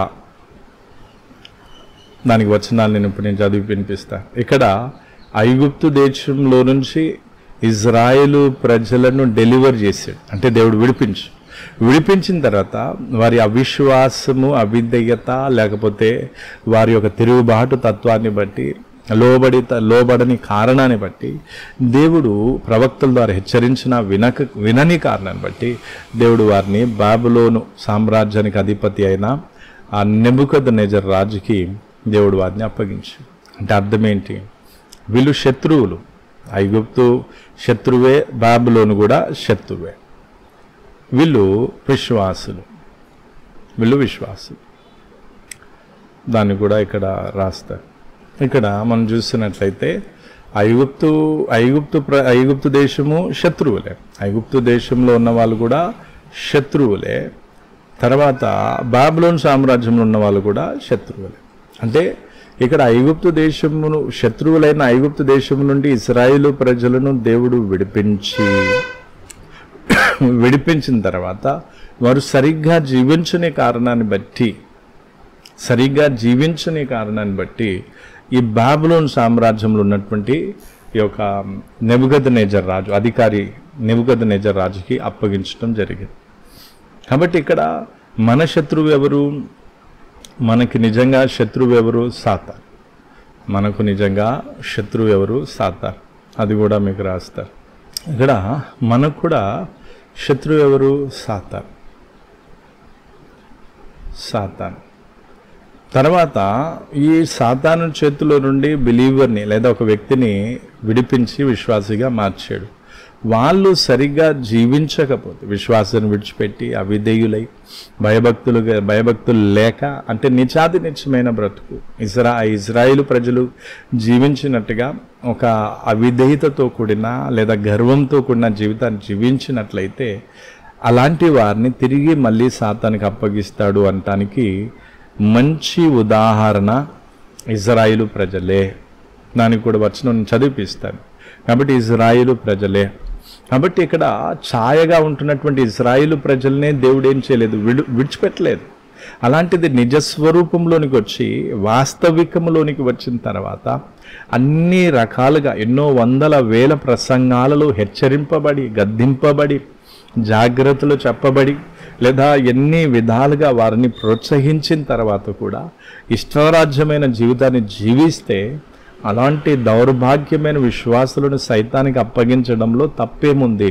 S1: దానికి వచనాలు నేను ఇప్పుడు నేను చదివి వినిపిస్తా ఇక్కడ ఐగుప్తు దేశంలో నుంచి ఇజ్రాయేలు ప్రజలను డెలివర్ చేశాడు అంటే దేవుడు విడిపించు విడిపించిన తర్వాత వారి అవిశ్వాసము అవిధేయత లేకపోతే వారి యొక్క తిరుగుబాటు తత్వాన్ని బట్టి లోబడి లోబడని కారణాన్ని బట్టి దేవుడు ప్రవక్తల ద్వారా హెచ్చరించిన వినక వినని కారణాన్ని బట్టి దేవుడు వారిని బాబులోను సామ్రాజ్యానికి అధిపతి అయిన ఆ నెబుకద్ నెజర్ రాజుకి దేవుడు వారిని అప్పగించు అంటే అర్థం ఏంటి వీళ్ళు శత్రువులు ఐగుప్తు శత్రువే బాబులోను కూడా శత్రువే వీళ్ళు విశ్వాసులు వీళ్ళు విశ్వాసులు దాన్ని కూడా ఇక్కడ రాస్తారు ఇక్కడ మనం చూస్తున్నట్లయితే ఐగుప్తు ఐగుప్తు ప్ర ఐగుప్తు దేశము శత్రువులే ఐగుప్తు దేశంలో ఉన్న వాళ్ళు కూడా శత్రువులే తర్వాత బాబులోన్ సామ్రాజ్యంలో ఉన్న వాళ్ళు కూడా శత్రువులే అంటే ఇక్కడ ఐగుప్తు దేశమును శత్రువులైన ఐగుప్తు దేశం నుండి ఇస్రాయేలు ప్రజలను దేవుడు విడిపించి విడిపించిన తర్వాత వారు సరిగ్గా జీవించని కారణాన్ని బట్టి సరిగ్గా జీవించని కారణాన్ని బట్టి ఈ బాబులోన్ సామ్రాజ్యంలో ఉన్నటువంటి ఈ యొక్క నెబుగద్ నేజర్ రాజు అధికారి నెబుగద్ నేజర్ రాజుకి అప్పగించడం జరిగింది కాబట్టి ఇక్కడ మన శత్రువు ఎవరు మనకి నిజంగా శత్రువు ఎవరు సాతాన్ మనకు నిజంగా శత్రువు ఎవరు సాతాన్ అది కూడా మీకు రాస్తారు ఇక్కడ మనకు కూడా శత్రువు ఎవరు సాతాన్ సాతాన్ తర్వాత ఈ సాతాను చేతిలో నుండి బిలీవర్ని లేదా ఒక వ్యక్తిని విడిపించి విశ్వాసిగా మార్చాడు వాళ్ళు సరిగ్గా జీవించకపోతే విశ్వాసాన్ని విడిచిపెట్టి అవిధేయులై భయభక్తులుగా భయభక్తులు లేక అంటే నిజాది నిత్యమైన బ్రతుకు ఇజ్రా ఇజ్రాయిల్ ప్రజలు జీవించినట్టుగా ఒక అవిధేయతతో కూడిన లేదా గర్వంతో కూడిన జీవితాన్ని జీవించినట్లయితే అలాంటి వారిని తిరిగి మళ్ళీ సాతానికి అప్పగిస్తాడు అనటానికి మంచి ఉదాహరణ ఇజ్రాయిలు ప్రజలే దానికి కూడా వచనం నేను చదివిపిస్తాను కాబట్టి ఇజ్రాయిలు ప్రజలే కాబట్టి ఇక్కడ ఛాయగా ఉంటున్నటువంటి ఇజ్రాయిలు ప్రజల్నే దేవుడు ఏం చేయలేదు విడు విడిచిపెట్టలేదు అలాంటిది నిజస్వరూపంలోనికి వచ్చి వాస్తవికంలోనికి వచ్చిన తర్వాత అన్ని రకాలుగా ఎన్నో వందల వేల ప్రసంగాలలో హెచ్చరింపబడి గద్దింపబడి జాగ్రత్తలు చెప్పబడి లేదా ఎన్ని విధాలుగా వారిని ప్రోత్సహించిన తర్వాత కూడా ఇష్టరాజ్యమైన జీవితాన్ని జీవిస్తే అలాంటి దౌర్భాగ్యమైన విశ్వాసులను సైతానికి అప్పగించడంలో తప్పేముంది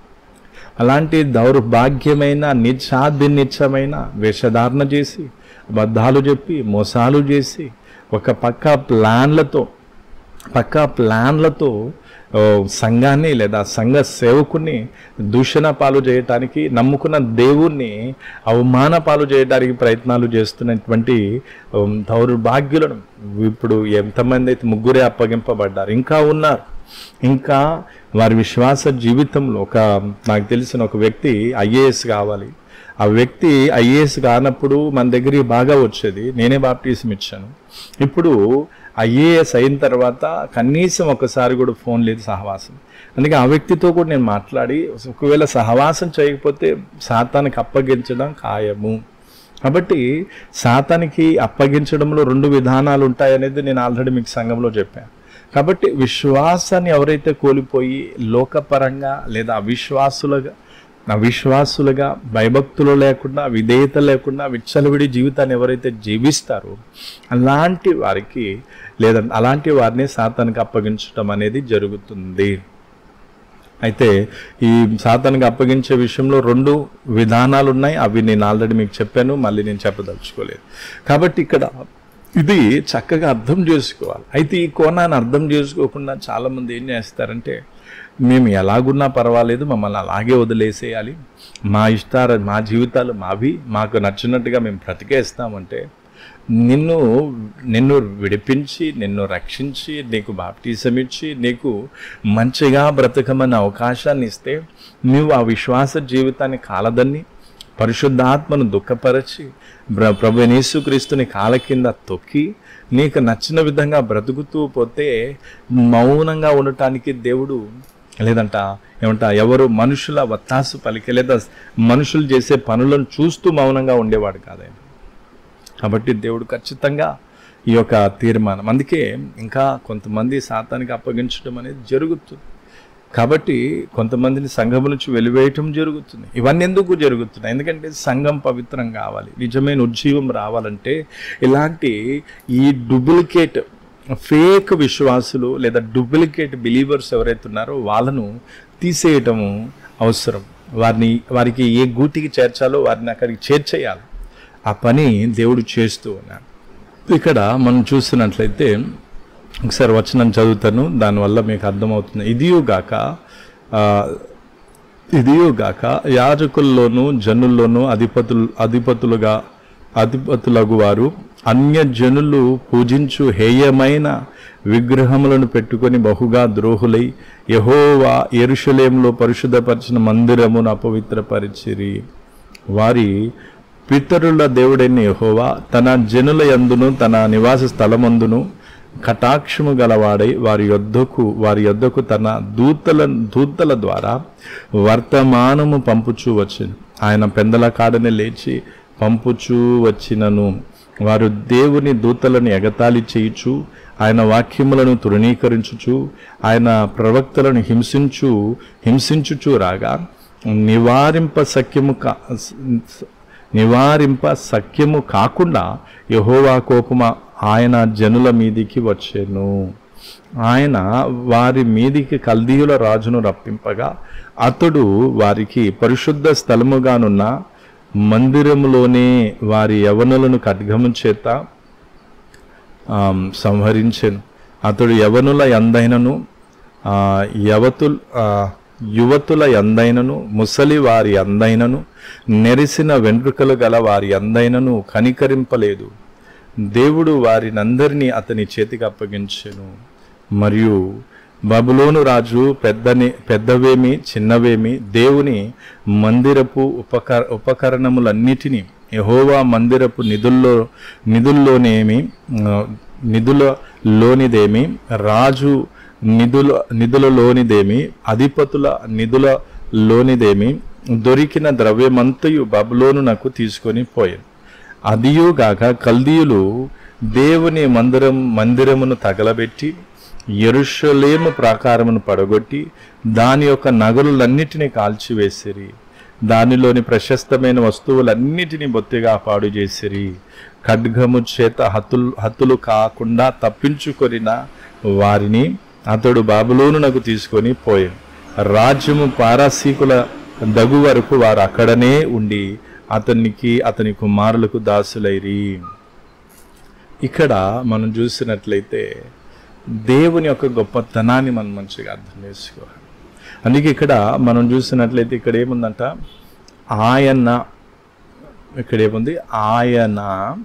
S1: అలాంటి దౌర్భాగ్యమైన నిత్యాది నిత్యమైన వేషధారణ చేసి అబద్ధాలు చెప్పి మోసాలు చేసి ఒక పక్క ప్లాన్లతో పక్కా ప్లాన్లతో ఓ, సంఘాన్ని లేదా సంఘ సేవకుని దూషణ పాలు చేయటానికి నమ్ముకున్న దేవుణ్ణి అవమాన పాలు చేయడానికి ప్రయత్నాలు చేస్తున్నటువంటి ఉమ్, దౌర్భాగ్యులను ఇప్పుడు ఎంతమంది అయితే ముగ్గురే అప్పగింపబడ్డారు ఇంకా ఉన్నారు ఇంకా వారి విశ్వాస జీవితంలో ఒక నాకు తెలిసిన ఒక వ్యక్తి ఐఏఎస్ కావాలి ఆ వ్యక్తి ఐఏఎస్ కానప్పుడు మన దగ్గరికి బాగా వచ్చేది నేనే బాప్టిజం ఇచ్చాను ఇప్పుడు ఐఏఎస్ అయిన తర్వాత కనీసం ఒకసారి కూడా ఫోన్ లేదు సహవాసం అందుకే ఆ వ్యక్తితో కూడా నేను మాట్లాడి ఒకవేళ సహవాసం చేయకపోతే శాతానికి అప్పగించడం ఖాయము కాబట్టి శాతానికి అప్పగించడంలో రెండు విధానాలు ఉంటాయనేది నేను ఆల్రెడీ మీకు సంఘంలో చెప్పాను కాబట్టి విశ్వాసాన్ని ఎవరైతే కోల్పోయి లోకపరంగా లేదా అవిశ్వాసులుగా అవిశ్వాసులుగా భయభక్తులు లేకుండా విధేయత లేకుండా విచ్చలవిడి జీవితాన్ని ఎవరైతే జీవిస్తారో అలాంటి వారికి లేదా అలాంటి వారిని సాతానికి అప్పగించడం అనేది జరుగుతుంది అయితే ఈ సాతానికి అప్పగించే విషయంలో రెండు విధానాలు ఉన్నాయి అవి నేను ఆల్రెడీ మీకు చెప్పాను మళ్ళీ నేను చెప్పదలుచుకోలేదు కాబట్టి ఇక్కడ ఇది చక్కగా అర్థం చేసుకోవాలి అయితే ఈ కోణాన్ని అర్థం చేసుకోకుండా చాలామంది ఏం చేస్తారంటే మేము ఎలాగున్నా పర్వాలేదు మమ్మల్ని అలాగే వదిలేసేయాలి మా ఇష్టార మా జీవితాలు మావి మాకు నచ్చినట్టుగా మేము బ్రతికేస్తామంటే నిన్ను నిన్ను విడిపించి నిన్ను రక్షించి నీకు బాప్టిజం ఇచ్చి నీకు మంచిగా బ్రతకమన్న అవకాశాన్ని ఇస్తే నువ్వు ఆ విశ్వాస జీవితాన్ని కాలదన్ని పరిశుద్ధాత్మను దుఃఖపరచి ప్ర- ప్రభు యేసుక్రీస్తుని కాల కింద తొక్కి నీకు నచ్చిన విధంగా బ్రతుకుతూ పోతే మౌనంగా ఉండటానికి దేవుడు లేదంట ఏమంట ఎవరు మనుషుల వత్తాసు పలికే లేదా మనుషులు చేసే పనులను చూస్తూ మౌనంగా ఉండేవాడు కాదాయన కాబట్టి దేవుడు ఖచ్చితంగా ఈ యొక్క తీర్మానం అందుకే ఇంకా కొంతమంది సాతానికి అప్పగించడం అనేది జరుగుతుంది కాబట్టి కొంతమందిని సంఘం నుంచి వెలివేయటం జరుగుతుంది ఇవన్నీ ఎందుకు జరుగుతున్నాయి ఎందుకంటే సంఘం పవిత్రం కావాలి నిజమైన ఉజ్జీవం రావాలంటే ఇలాంటి ఈ డూప్లికేట్ ఫేక్ విశ్వాసులు లేదా డూప్లికేట్ బిలీవర్స్ ఎవరైతే ఉన్నారో వాళ్ళను తీసేయటము అవసరం వారిని వారికి ఏ గూటికి చేర్చాలో వారిని అక్కడికి చేర్చేయాలి ఆ పని దేవుడు చేస్తూ ఉన్నాడు ఇక్కడ మనం చూస్తున్నట్లయితే ఒకసారి వచనం చదువుతాను దానివల్ల మీకు అర్థమవుతుంది ఇదియుగాక ఆ, ఇదియుగాక యాజకుల్లోనూ జనుల్లోనూ అధిపతులు అధిపతులుగా అధిపతులగు వారు అన్య జనులు పూజించు హేయమైన విగ్రహములను పెట్టుకొని బహుగా ద్రోహులై యహోవా ఎరుషలేంలో పరిశుద్ధపరిచిన మందిరమును అపవిత్రపరిచిరి వారి పితరుల దేవుడైన యెహోవా తన జనుల యందును తన నివాస స్థలమందును కటాక్షము గలవాడై వారి యొద్దకు వారి యొద్దకు తన దూతల దూతల ద్వారా వర్తమానము పంపుచూ వచ్చెను ఆయన పెందల కాడని లేచి పంపుచూ వచ్చినను వారు దేవుని దూతలను ఎగతాళి చేయుచు ఆయన వాక్యములను తృణీకరించుచు ఆయన ప్రవక్తలను హింసించు హింసించుచు రాగా నివారింప సఖ్యము కా నివారింప సఖ్యము కాకుండా యహోవా కోపమ ఆయన జనుల మీదికి వచ్చెను ఆయన వారి మీదికి కల్దీయుల రాజును రప్పింపగా అతడు వారికి పరిశుద్ధ స్థలముగానున్న మందిరములోనే వారి యవనులను ఖడ్గము చేత ఆమ్, సంహరించెను అతడు యవనుల ఎందైనను ఆ, యవతుల్ ఆ, యువతుల ఎందైనను ముసలి వారి అందైనను నెరిసిన వెంట్రుకలు గల వారి అందైనను కనికరింపలేదు దేవుడు వారినందరినీ అతని చేతికి అప్పగించెను మరియు బబులోను రాజు పెద్దని పెద్దవేమి చిన్నవేమి దేవుని మందిరపు ఉపకర ఉపకరణములన్నిటినీ యహోవా మందిరపు నిధుల్లో నిధుల్లోనేమి ఆ, నిధులలోనిదేమి రాజు నిధుల నిధులలోనిదేమి అధిపతుల నిధులలోనిదేమి దొరికిన ద్రవ్యమంతయు బబులోనునకు తీసుకొని పోయాను అదియుగాక కల్దీయులు దేవుని మందిరం మందిరమును తగలబెట్టి ఎరుషలేము ప్రాకారమును పడగొట్టి దాని యొక్క నగరులన్నిటినీ కాల్చివేసిరి దానిలోని ప్రశస్తమైన వస్తువులన్నిటినీ బొత్తిగా పాడు చేసిరి ఖడ్గము చేత హతులు హతులు కాకుండా తప్పించుకొనిన వారిని అతడు బాబులోనునకు తీసుకొని పోయాను రాజ్యము పారాసీకుల దగు వరకు వారు అక్కడనే ఉండి అతనికి అతని కుమారులకు దాసులైరి ఇక్కడ మనం చూసినట్లయితే దేవుని యొక్క గొప్పతనాన్ని మనం మంచిగా అర్థం చేసుకోవాలి అందుకే ఇక్కడ మనం చూసినట్లయితే ఇక్కడ ఏముందంట ఆయన ఇక్కడ ఏముంది ఆయన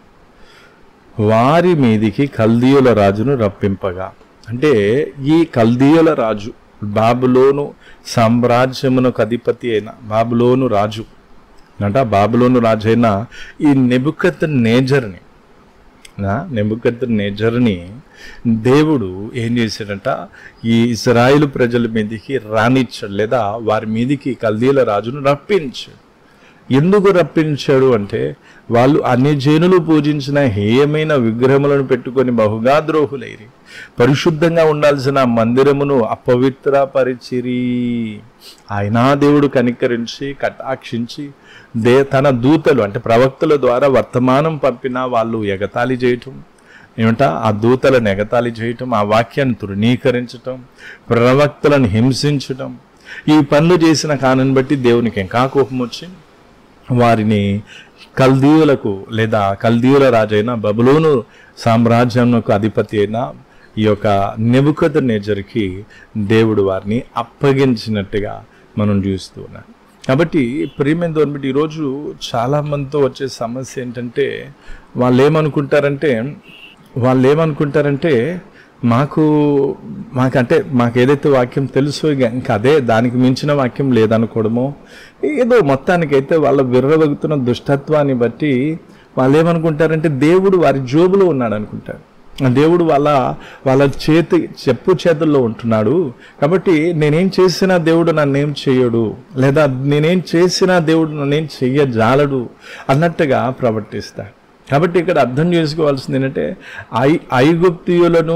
S1: వారి మీదికి కల్దీయుల రాజును రప్పింపగా అంటే ఈ కల్దీయుల రాజు బాబులోను సామ్రాజ్యమునకు అధిపతి అయిన బాబులోను రాజు అంట బాబులోను రాజు అయిన ఈ నెబుకత్ నేజర్ని నా నెబుకత్ నేజర్ని దేవుడు ఏం చేశాడంట ఈ ఇస్రాయిల్ ప్రజల మీదకి రానిచ్చాడు లేదా వారి మీదికి కల్దీల రాజును రప్పించాడు ఎందుకు రప్పించాడు అంటే వాళ్ళు అన్ని జనులు పూజించిన హేయమైన విగ్రహములను పెట్టుకొని బహుగా ద్రోహులైరి పరిశుద్ధంగా ఉండాల్సిన మందిరమును అపవిత్రపరిచిరి ఆయన దేవుడు కనికరించి కటాక్షించి దే తన దూతలు అంటే ప్రవక్తల ద్వారా వర్తమానం పంపిన వాళ్ళు ఎగతాళి చేయటం ఏమంట ఆ దూతలను ఎగతాళి చేయటం ఆ వాక్యాన్ని తృణీకరించటం ప్రవక్తలను హింసించటం ఈ పనులు చేసిన కారణం బట్టి దేవునికి ఇంకా కోపం వచ్చి వారిని కల్దీయులకు లేదా కల్దీయుల రాజైన బబులోను సామ్రాజ్యంకు అధిపతి అయిన ఈ యొక్క నెబుకద నేజర్కి దేవుడు వారిని అప్పగించినట్టుగా మనం చూస్తూ ఉన్నాం కాబట్టి ప్రియమైన బట్టి ఈరోజు చాలా మందితో వచ్చే సమస్య ఏంటంటే వాళ్ళు ఏమనుకుంటారంటే వాళ్ళు ఏమనుకుంటారంటే మాకు మాకంటే మాకు ఏదైతే వాక్యం తెలుసో ఇక ఇంకా అదే దానికి మించిన వాక్యం లేదనుకోవడమో ఏదో మొత్తానికైతే వాళ్ళ విర్రవగుతున్న దుష్టత్వాన్ని బట్టి వాళ్ళు ఏమనుకుంటారంటే దేవుడు వారి జోబులో ఉన్నాడు అనుకుంటారు ఆ దేవుడు వాళ్ళ వాళ్ళ చేతి చెప్పు చేతుల్లో ఉంటున్నాడు కాబట్టి నేనేం చేసినా దేవుడు నన్నేం చేయడు లేదా నేనేం చేసినా దేవుడు నన్నేం చెయ్యజాలడు అన్నట్టుగా ప్రవర్తిస్తాడు కాబట్టి ఇక్కడ అర్థం చేసుకోవాల్సింది ఏంటంటే ఐ ఐగుప్తియులను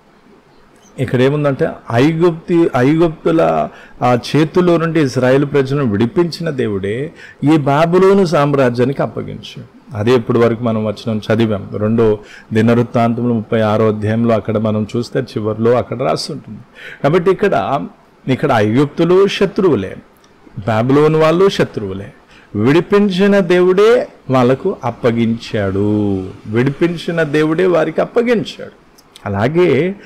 S1: ఇక్కడ ఏముందంటే ఐగుప్తి ఐగుప్తుల ఆ చేతిలో నుండి ఇజ్రాయేల్ ప్రజలను విడిపించిన దేవుడే ఈ బాబులోను సామ్రాజ్యానికి అప్పగించు అదే ఇప్పటి వరకు మనం వచ్చిన చదివాం రెండో దినవృత్తాంతంలో ముప్పై ఆరో అధ్యాయంలో అక్కడ మనం చూస్తే చివరిలో అక్కడ రాస్తుంటుంది కాబట్టి ఇక్కడ ఇక్కడ ఐగుప్తులు శత్రువులే బాబులోని వాళ్ళు శత్రువులే విడిపించిన దేవుడే వాళ్ళకు అప్పగించాడు విడిపించిన దేవుడే వారికి అప్పగించాడు అలాగే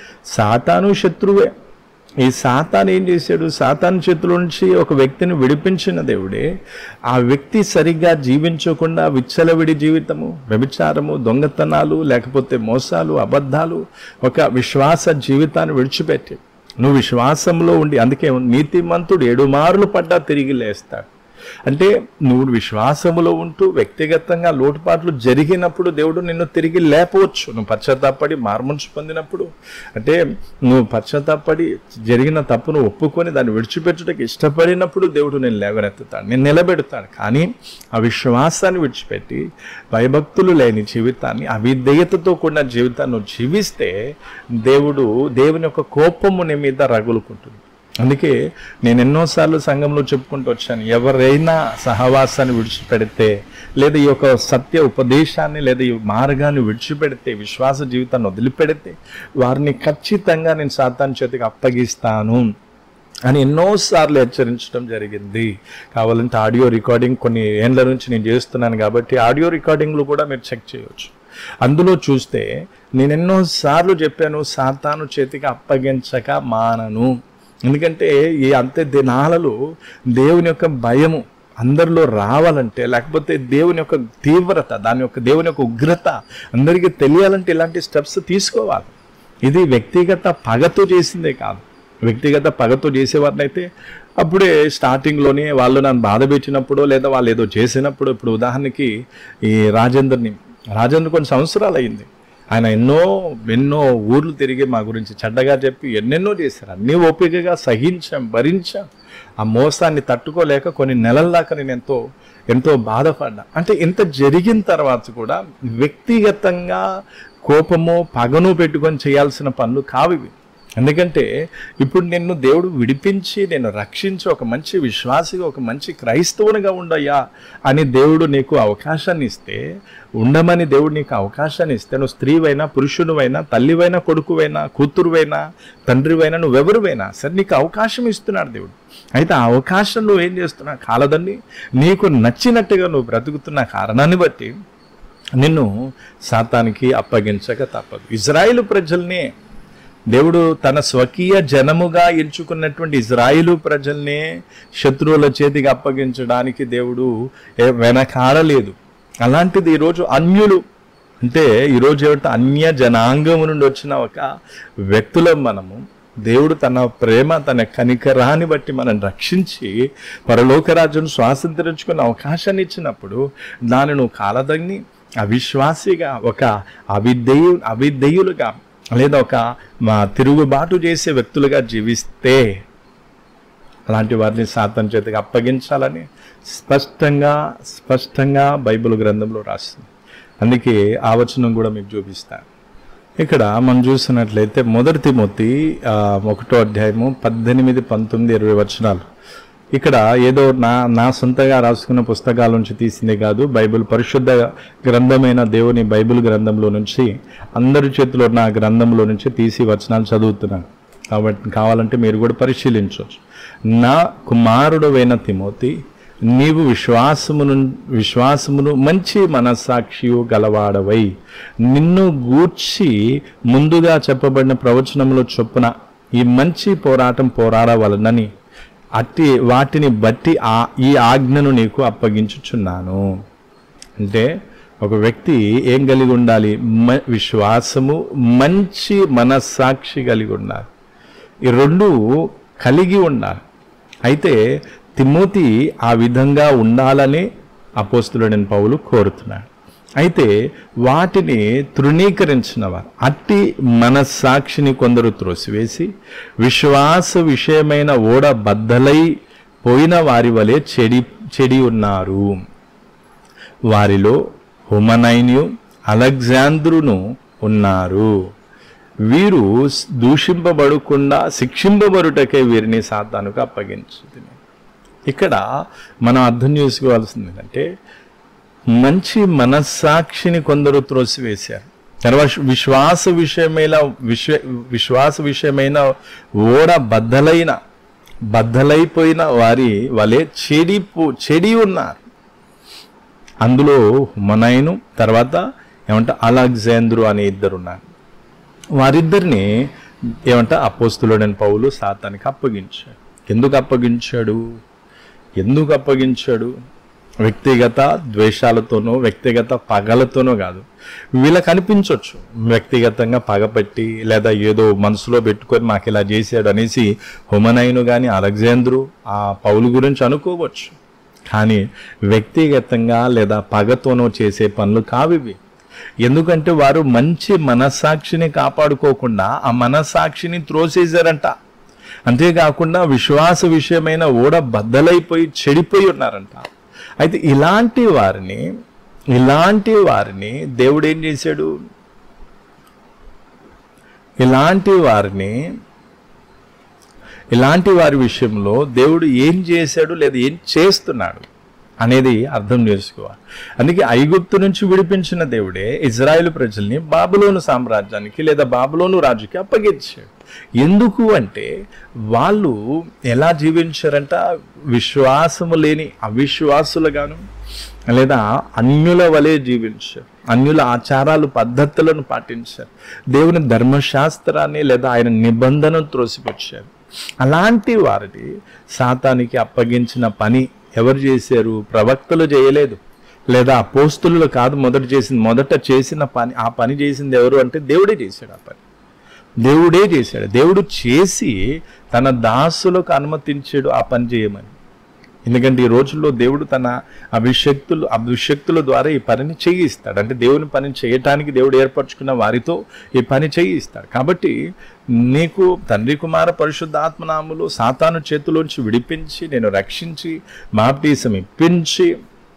S1: సాతాను శత్రువే ఈ సాతాన్ ఏం చేశాడు సాతాన్ చేతిలో నుంచి ఒక వ్యక్తిని విడిపించిన దేవుడే ఆ వ్యక్తి సరిగ్గా జీవించకుండా విచ్చలవిడి జీవితము వ్యభిచారము దొంగతనాలు లేకపోతే మోసాలు అబద్ధాలు ఒక విశ్వాస జీవితాన్ని విడిచిపెట్టి నువ్వు విశ్వాసంలో ఉండి అందుకే నీతిమంతుడు ఏడు మార్లు పడ్డా తిరిగి లేస్తాడు అంటే నువ్వు విశ్వాసములో ఉంటూ వ్యక్తిగతంగా లోటుపాట్లు జరిగినప్పుడు దేవుడు నిన్ను తిరిగి లేపవచ్చు నువ్వు పశ్చాత్తాపడి మార్మన్స్ పొందినప్పుడు అంటే నువ్వు పశ్చాత్తాపడి జరిగిన తప్పును ఒప్పుకొని దాన్ని విడిచిపెట్టుటకు ఇష్టపడినప్పుడు దేవుడు నేను లేవనెత్తుతాడు నేను నిలబెడతాడు కానీ ఆ విశ్వాసాన్ని విడిచిపెట్టి భయభక్తులు లేని జీవితాన్ని అవిధేయతతో కూడిన జీవితాన్ని నువ్వు జీవిస్తే దేవుడు దేవుని యొక్క కోపము నీ మీద రగులుకుంటుంది అందుకే నేను ఎన్నోసార్లు సంఘంలో చెప్పుకుంటూ వచ్చాను ఎవరైనా సహవాసాన్ని విడిచిపెడితే లేదా ఈ యొక్క సత్య ఉపదేశాన్ని లేదా ఈ మార్గాన్ని విడిచిపెడితే విశ్వాస జీవితాన్ని వదిలిపెడితే వారిని ఖచ్చితంగా నేను సాతాన్ చేతికి అప్పగిస్తాను అని ఎన్నోసార్లు హెచ్చరించడం జరిగింది కావాలంటే ఆడియో రికార్డింగ్ కొన్ని ఏండ్ల నుంచి నేను చేస్తున్నాను కాబట్టి ఆడియో రికార్డింగ్లు కూడా మీరు చెక్ చేయవచ్చు అందులో చూస్తే నేను ఎన్నోసార్లు చెప్పాను సాతాను చేతికి అప్పగించక మానను ఎందుకంటే ఈ అంత్య దినాలలో దేవుని యొక్క భయము అందరిలో రావాలంటే లేకపోతే దేవుని యొక్క తీవ్రత దాని యొక్క దేవుని యొక్క ఉగ్రత అందరికీ తెలియాలంటే ఇలాంటి స్టెప్స్ తీసుకోవాలి ఇది వ్యక్తిగత పగతో చేసిందే కాదు వ్యక్తిగత పగతో చేసేవారినైతే అప్పుడే స్టార్టింగ్లోనే వాళ్ళు నన్ను బాధ పెట్టినప్పుడు లేదా వాళ్ళు ఏదో చేసినప్పుడు ఇప్పుడు ఉదాహరణకి ఈ రాజేందర్ని రాజేంద్ర కొన్ని సంవత్సరాలు అయింది ఆయన ఎన్నో ఎన్నో ఊర్లు తిరిగి మా గురించి చెడ్డగా చెప్పి ఎన్నెన్నో చేశారు అన్నీ ఓపికగా సహించాం భరించాం ఆ మోసాన్ని తట్టుకోలేక కొన్ని నెలల దాకా నేను ఎంతో ఎంతో బాధపడ్డా అంటే ఇంత జరిగిన తర్వాత కూడా వ్యక్తిగతంగా కోపము పగను పెట్టుకొని చేయాల్సిన పనులు కావివి ఎందుకంటే ఇప్పుడు నిన్ను దేవుడు విడిపించి నేను రక్షించి ఒక మంచి విశ్వాసిగా ఒక మంచి క్రైస్తవునిగా ఉండయ్యా అని దేవుడు నీకు అవకాశాన్ని ఇస్తే ఉండమని దేవుడు నీకు అవకాశాన్ని ఇస్తే నువ్వు స్త్రీవైనా పురుషునివైనా తల్లివైనా కొడుకువైనా కూతురువైనా తండ్రివైనా నువ్వెవరువైనా సరే నీకు అవకాశం ఇస్తున్నాడు దేవుడు అయితే ఆ అవకాశం నువ్వు ఏం చేస్తున్నావు కాలదండి నీకు నచ్చినట్టుగా నువ్వు బ్రతుకుతున్న కారణాన్ని బట్టి నిన్ను సాతానికి అప్పగించక తప్పదు ఇజ్రాయిల్ ప్రజల్ని దేవుడు తన స్వకీయ జనముగా ఎంచుకున్నటువంటి ఇజ్రాయిలు ప్రజల్నే శత్రువుల చేతికి అప్పగించడానికి దేవుడు ఏ- వెనకాడలేదు అలాంటిది ఈరోజు అన్యులు అంటే ఈరోజు ఏమిటో అన్య జనాంగము నుండి వచ్చిన ఒక వ్యక్తులం మనము దేవుడు తన ప్రేమ తన కనికరాన్ని బట్టి మనం రక్షించి పరలోక రాజ్యం స్వాతంత్రించుకునే అవకాశాన్ని ఇచ్చినప్పుడు దాన్ని నువ్వు కాలదగ్ని అవిశ్వాసిగా ఒక అవిధేయు అవిధేయులుగా లేదా ఒక మా తిరుగుబాటు చేసే వ్యక్తులుగా జీవిస్తే అలాంటి వారిని సాతాన్ చేతికి అప్పగించాలని స్పష్టంగా స్పష్టంగా బైబిల్ గ్రంథంలో రాస్తుంది అందుకే ఆ వచనం కూడా మీకు చూపిస్తాను ఇక్కడ మనం చూసినట్లయితే మొదటి తిమోతి ఆ, ఒకటో అధ్యాయము పద్దెనిమిది పంతొమ్మిది ఇరవై వచనాలు ఇక్కడ ఏదో నా నా సొంతగా రాసుకున్న పుస్తకాల నుంచి తీసింది కాదు బైబిల్ పరిశుద్ధ గ్రంథమైన దేవుని బైబిల్ గ్రంథంలో నుంచి అందరి చేతిలో ఉన్న ఆ గ్రంథంలో నుంచి తీసి వచనాలు చదువుతున్నాను కాబట్టి కావాలంటే మీరు కూడా పరిశీలించవచ్చు నా కుమారుడవైన తిమోతి నీవు విశ్వాసమును విశ్వాసమును మంచి మనస్సాక్షియు గలవాడవై నిన్ను గూర్చి ముందుగా చెప్పబడిన ప్రవచనంలో చొప్పున ఈ మంచి పోరాటం పోరాడవలనని అట్టి వాటిని బట్టి ఆ ఈ ఆజ్ఞను నీకు అప్పగించుచున్నాను అంటే ఒక వ్యక్తి ఏం కలిగి ఉండాలి మ విశ్వాసము మంచి మనస్సాక్షి కలిగి ఉండాలి ఈ రెండు కలిగి ఉండాలి అయితే తిమోతి ఆ విధంగా ఉండాలని అపోస్తులుడైన పౌలు కోరుతున్నాడు అయితే వాటిని తృణీకరించిన వారు అట్టి మనస్సాక్షిని కొందరు త్రోసివేసి విశ్వాస విషయమైన ఓడ బద్దలై పోయిన వారి వలె చెడి చెడి ఉన్నారు వారిలో హుమనైన్యు అలెగ్జాంద్రును ఉన్నారు వీరు దూషింపబడకుండా శిక్షింపబడుటకే వీరిని సాతానుకు అప్పగించుతుంది ఇక్కడ మనం అర్థం చేసుకోవాల్సింది ఏంటంటే మంచి మనస్సాక్షిని కొందరు త్రోసివేశారు తర్వాత విశ్వాస విషయమైన విశ్వ విశ్వాస విషయమైన ఓడ బద్దలైన బద్దలైపోయిన వారి వలె చెడిపో చెడి ఉన్నారు అందులో మనైను తర్వాత ఏమంటే అలెగ్జాంద్రు అనే ఇద్దరు ఉన్నారు వారిద్దరిని ఏమంట అపోస్తులుడని పౌలు సాతానికి అప్పగించాడు ఎందుకు అప్పగించాడు ఎందుకు అప్పగించాడు వ్యక్తిగత ద్వేషాలతోనో వ్యక్తిగత పగలతోనో కాదు వీళ్ళకి అనిపించవచ్చు వ్యక్తిగతంగా పగపెట్టి లేదా ఏదో మనసులో పెట్టుకొని మాకు ఇలా చేశాడు అనేసి హుమనైను కానీ అలెగ్జాంద్రు ఆ పౌలు గురించి అనుకోవచ్చు కానీ వ్యక్తిగతంగా లేదా పగతోనో చేసే పనులు కావివి ఎందుకంటే వారు మంచి మనస్సాక్షిని కాపాడుకోకుండా ఆ మనస్సాక్షిని త్రోసేశారంట అంతేకాకుండా విశ్వాస విషయమైన ఓడ బద్దలైపోయి చెడిపోయి ఉన్నారంట అయితే ఇలాంటి వారిని ఇలాంటి వారిని దేవుడు ఏం చేశాడు ఇలాంటి వారిని ఇలాంటి వారి విషయంలో దేవుడు ఏం చేశాడు లేదా ఏం చేస్తున్నాడు అనేది అర్థం చేసుకోవాలి అందుకే ఐగుప్తు నుంచి విడిపించిన దేవుడే ఇజ్రాయెల్ ప్రజల్ని బాబులోను సామ్రాజ్యానికి లేదా బాబులోను రాజుకి అప్పగించాడు ఎందుకు అంటే వాళ్ళు ఎలా జీవించారంట విశ్వాసము లేని అవిశ్వాసులుగాను లేదా అన్యుల వలె జీవించారు అన్యుల ఆచారాలు పద్ధతులను పాటించారు దేవుని ధర్మశాస్త్రాన్ని లేదా ఆయన నిబంధనను త్రోసిపుచ్చారు అలాంటి వారిని సాతానికి అప్పగించిన పని ఎవరు చేశారు ప్రవక్తలు చేయలేదు లేదా అపోస్తులు కాదు మొదట చేసింది మొదట చేసిన పని ఆ పని చేసింది ఎవరు అంటే దేవుడే చేశాడు ఆ పని దేవుడే చేశాడు దేవుడు చేసి తన దాసులకు అనుమతించాడు ఆ పని చేయమని ఎందుకంటే ఈ రోజుల్లో దేవుడు తన అభిషక్తులు అభిషక్తుల ద్వారా ఈ పనిని చేయిస్తాడు అంటే దేవుని పని చేయటానికి దేవుడు ఏర్పరచుకున్న వారితో ఈ పని చేయిస్తాడు కాబట్టి నీకు తండ్రి కుమార పరిశుద్ధ ఆత్మనాములు సాతాను చేతిలోంచి విడిపించి నేను రక్షించి బాప్తీసం ఇప్పించి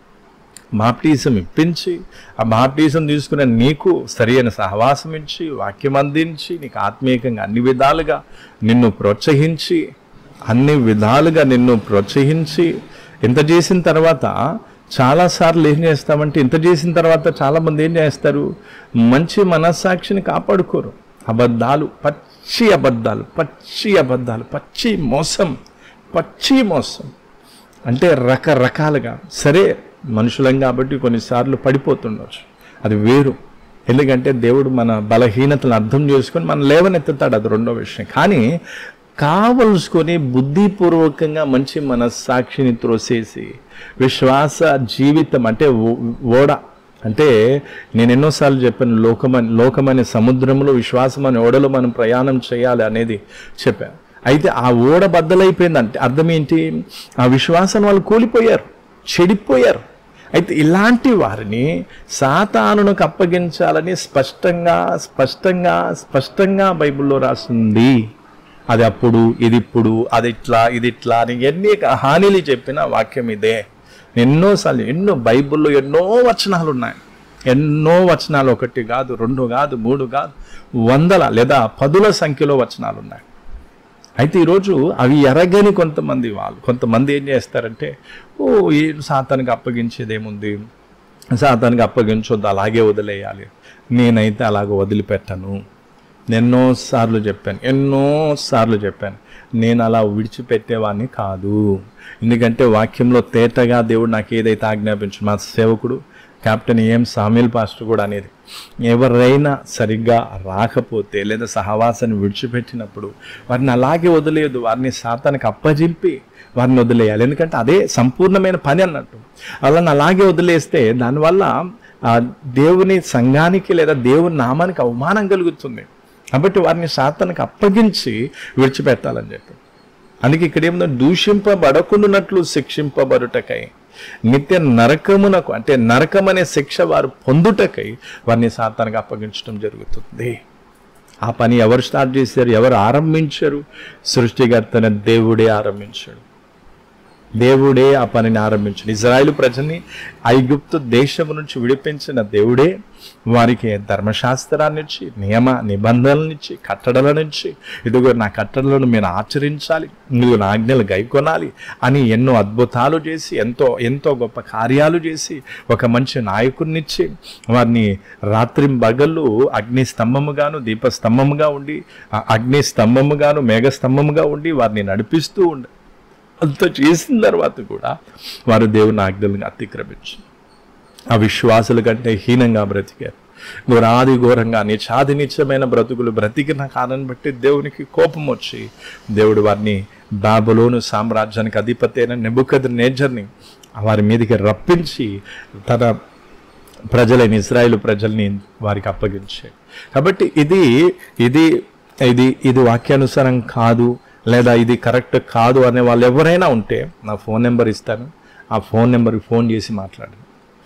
S1: బాప్తీసం ఇప్పించి ఆ బాప్తీసం తీసుకున్న నీకు సరైన సహవాసం ఇచ్చి వాక్యం అందించి నీకు ఆత్మీయంగా అన్ని విధాలుగా నిన్ను ప్రోత్సహించి అన్ని విధాలుగా నిన్ను ప్రోత్సహించి ఇంత చేసిన తర్వాత చాలాసార్లు ఏం చేస్తామంటే ఇంత చేసిన తర్వాత చాలామంది ఏం చేస్తారు మంచి మనస్సాక్షిని కాపాడుకోరు అబద్ధాలు పచ్చి అబద్ధాలు పచ్చి అబద్ధాలు పచ్చి మోసం పచ్చి మోసం అంటే రకరకాలుగా సరే మనుషులం కాబట్టి కొన్నిసార్లు పడిపోతుండొచ్చు అది వేరు ఎందుకంటే దేవుడు మన బలహీనతలను అర్థం చేసుకొని మనం లేవనెత్తుతాడు అది రెండో విషయం కానీ కావలసుకొని బుద్ధిపూర్వకంగా మంచి మనస్సాక్షిని త్రోసేసి విశ్వాస జీవితం అంటే ఓ- ఓడ అంటే నేను ఎన్నోసార్లు చెప్పాను లోకమని లోకమనే సముద్రంలో విశ్వాసం అనే ఓడలో మనం ప్రయాణం చేయాలి అనేది చెప్పాను అయితే ఆ ఓడ బద్దలైపోయిందంటే అర్థం ఏంటి ఆ విశ్వాసం వాళ్ళు కూలిపోయారు చెడిపోయారు అయితే ఇలాంటి వారిని సాతానునకు అప్పగించాలని స్పష్టంగా స్పష్టంగా స్పష్టంగా బైబిల్లో రాసింది అది అప్పుడు ఇది ఇప్పుడు అది ఇట్లా ఇది ఇట్లా అని ఎన్ని హానిలు చెప్పిన వాక్యం ఇదే ఎన్నోసార్లు ఎన్నో బైబిల్లో ఎన్నో వచనాలు ఉన్నాయి ఎన్నో వచనాలు ఒకటి కాదు రెండు కాదు మూడు కాదు వందల లేదా పదుల సంఖ్యలో వచనాలు ఉన్నాయి అయితే ఈరోజు అవి ఎరగని కొంతమంది వాళ్ళు కొంతమంది ఏం చేస్తారంటే ఓ ఈ సాతానికి అప్పగించేది ఏముంది సాతానికి అప్పగించొద్దు అలాగే వదిలేయాలి నేనైతే అలాగ వదిలిపెట్టను ఎన్నో సార్లు చెప్పాను ఎన్నో సార్లు చెప్పాను నేను అలా విడిచిపెట్టేవాడిని కాదు ఎందుకంటే వాక్యంలో తేటగా దేవుడు నాకు ఏదైతే ఆజ్ఞాపించు మా సేవకుడు కెప్టెన్ ఏం సామిల్ పాస్టర్ కూడా అనేది ఎవరైనా సరిగ్గా రాకపోతే లేదా సహవాసాన్ని విడిచిపెట్టినప్పుడు వారిని అలాగే వదిలేదు వారిని సాతానికి అప్పజింపి వారిని వదిలేయాలి ఎందుకంటే అదే సంపూర్ణమైన పని అన్నట్టు వాళ్ళని అలాగే వదిలేస్తే దానివల్ల ఆ దేవుని సంఘానికి లేదా దేవుని నామానికి అవమానం కలుగుతుంది కాబట్టి వారిని సాతానికి అప్పగించి విడిచిపెట్టాలని చెప్పి అందుకే ఇక్కడ ఏముందో దూషింపబడకుండానట్లు శిక్షింపబడుటకై నిత్య నరకమునకు అంటే నరకం అనే శిక్ష వారు పొందుటకై వారిని సాతానికి అప్పగించడం జరుగుతుంది ఆ పని ఎవరు స్టార్ట్ చేశారు ఎవరు ఆరంభించారు సృష్టికర్తన దేవుడే ఆరంభించాడు దేవుడే ఆ పనిని ఆరంభించాడు ఇజ్రాయిల్ ప్రజల్ని ఐగుప్తు దేశం నుంచి విడిపించిన దేవుడే వారికి ధర్మశాస్త్రాన్ని ఇచ్చి నియమ నిబంధనలనిచ్చి కట్టడల నుంచి ఇదిగో నా కట్టడలను మీరు ఆచరించాలి ఇదిగో నా ఆజ్ఞలు గైకొనాలి అని ఎన్నో అద్భుతాలు చేసి ఎంతో ఎంతో గొప్ప కార్యాలు చేసి ఒక మంచి నాయకుడినిచ్చి వారిని రాత్రి బగళ్ళు అగ్ని స్తంభముగాను దీప స్తంభముగా ఉండి ఆ అగ్ని స్తంభముగాను మేఘ స్తంభముగా ఉండి వారిని నడిపిస్తూ ఉండి అంత చేసిన తర్వాత కూడా వారు దేవుని ఆజ్ఞలను అతిక్రమించు ఆ విశ్వాసుల కంటే హీనంగా బ్రతికారు ఘోరాది ఘోరంగా నిచాది నిత్యమైన బ్రతుకులు బ్రతికిన కారణం బట్టి దేవునికి కోపం వచ్చి దేవుడు వారిని బాబులోను సామ్రాజ్యానికి అధిపతి అయిన నెబుకద్ నేజర్ని వారి మీదకి రప్పించి తన ప్రజలైన ఇజ్రాయేల్ ప్రజల్ని వారికి అప్పగించాడు కాబట్టి ఇది ఇది ఇది ఇది వాక్యానుసారం కాదు లేదా ఇది కరెక్ట్ కాదు అనే వాళ్ళు ఎవరైనా ఉంటే నా ఫోన్ నెంబర్ ఇస్తాను ఆ ఫోన్ నెంబర్కి ఫోన్ చేసి మాట్లాడండి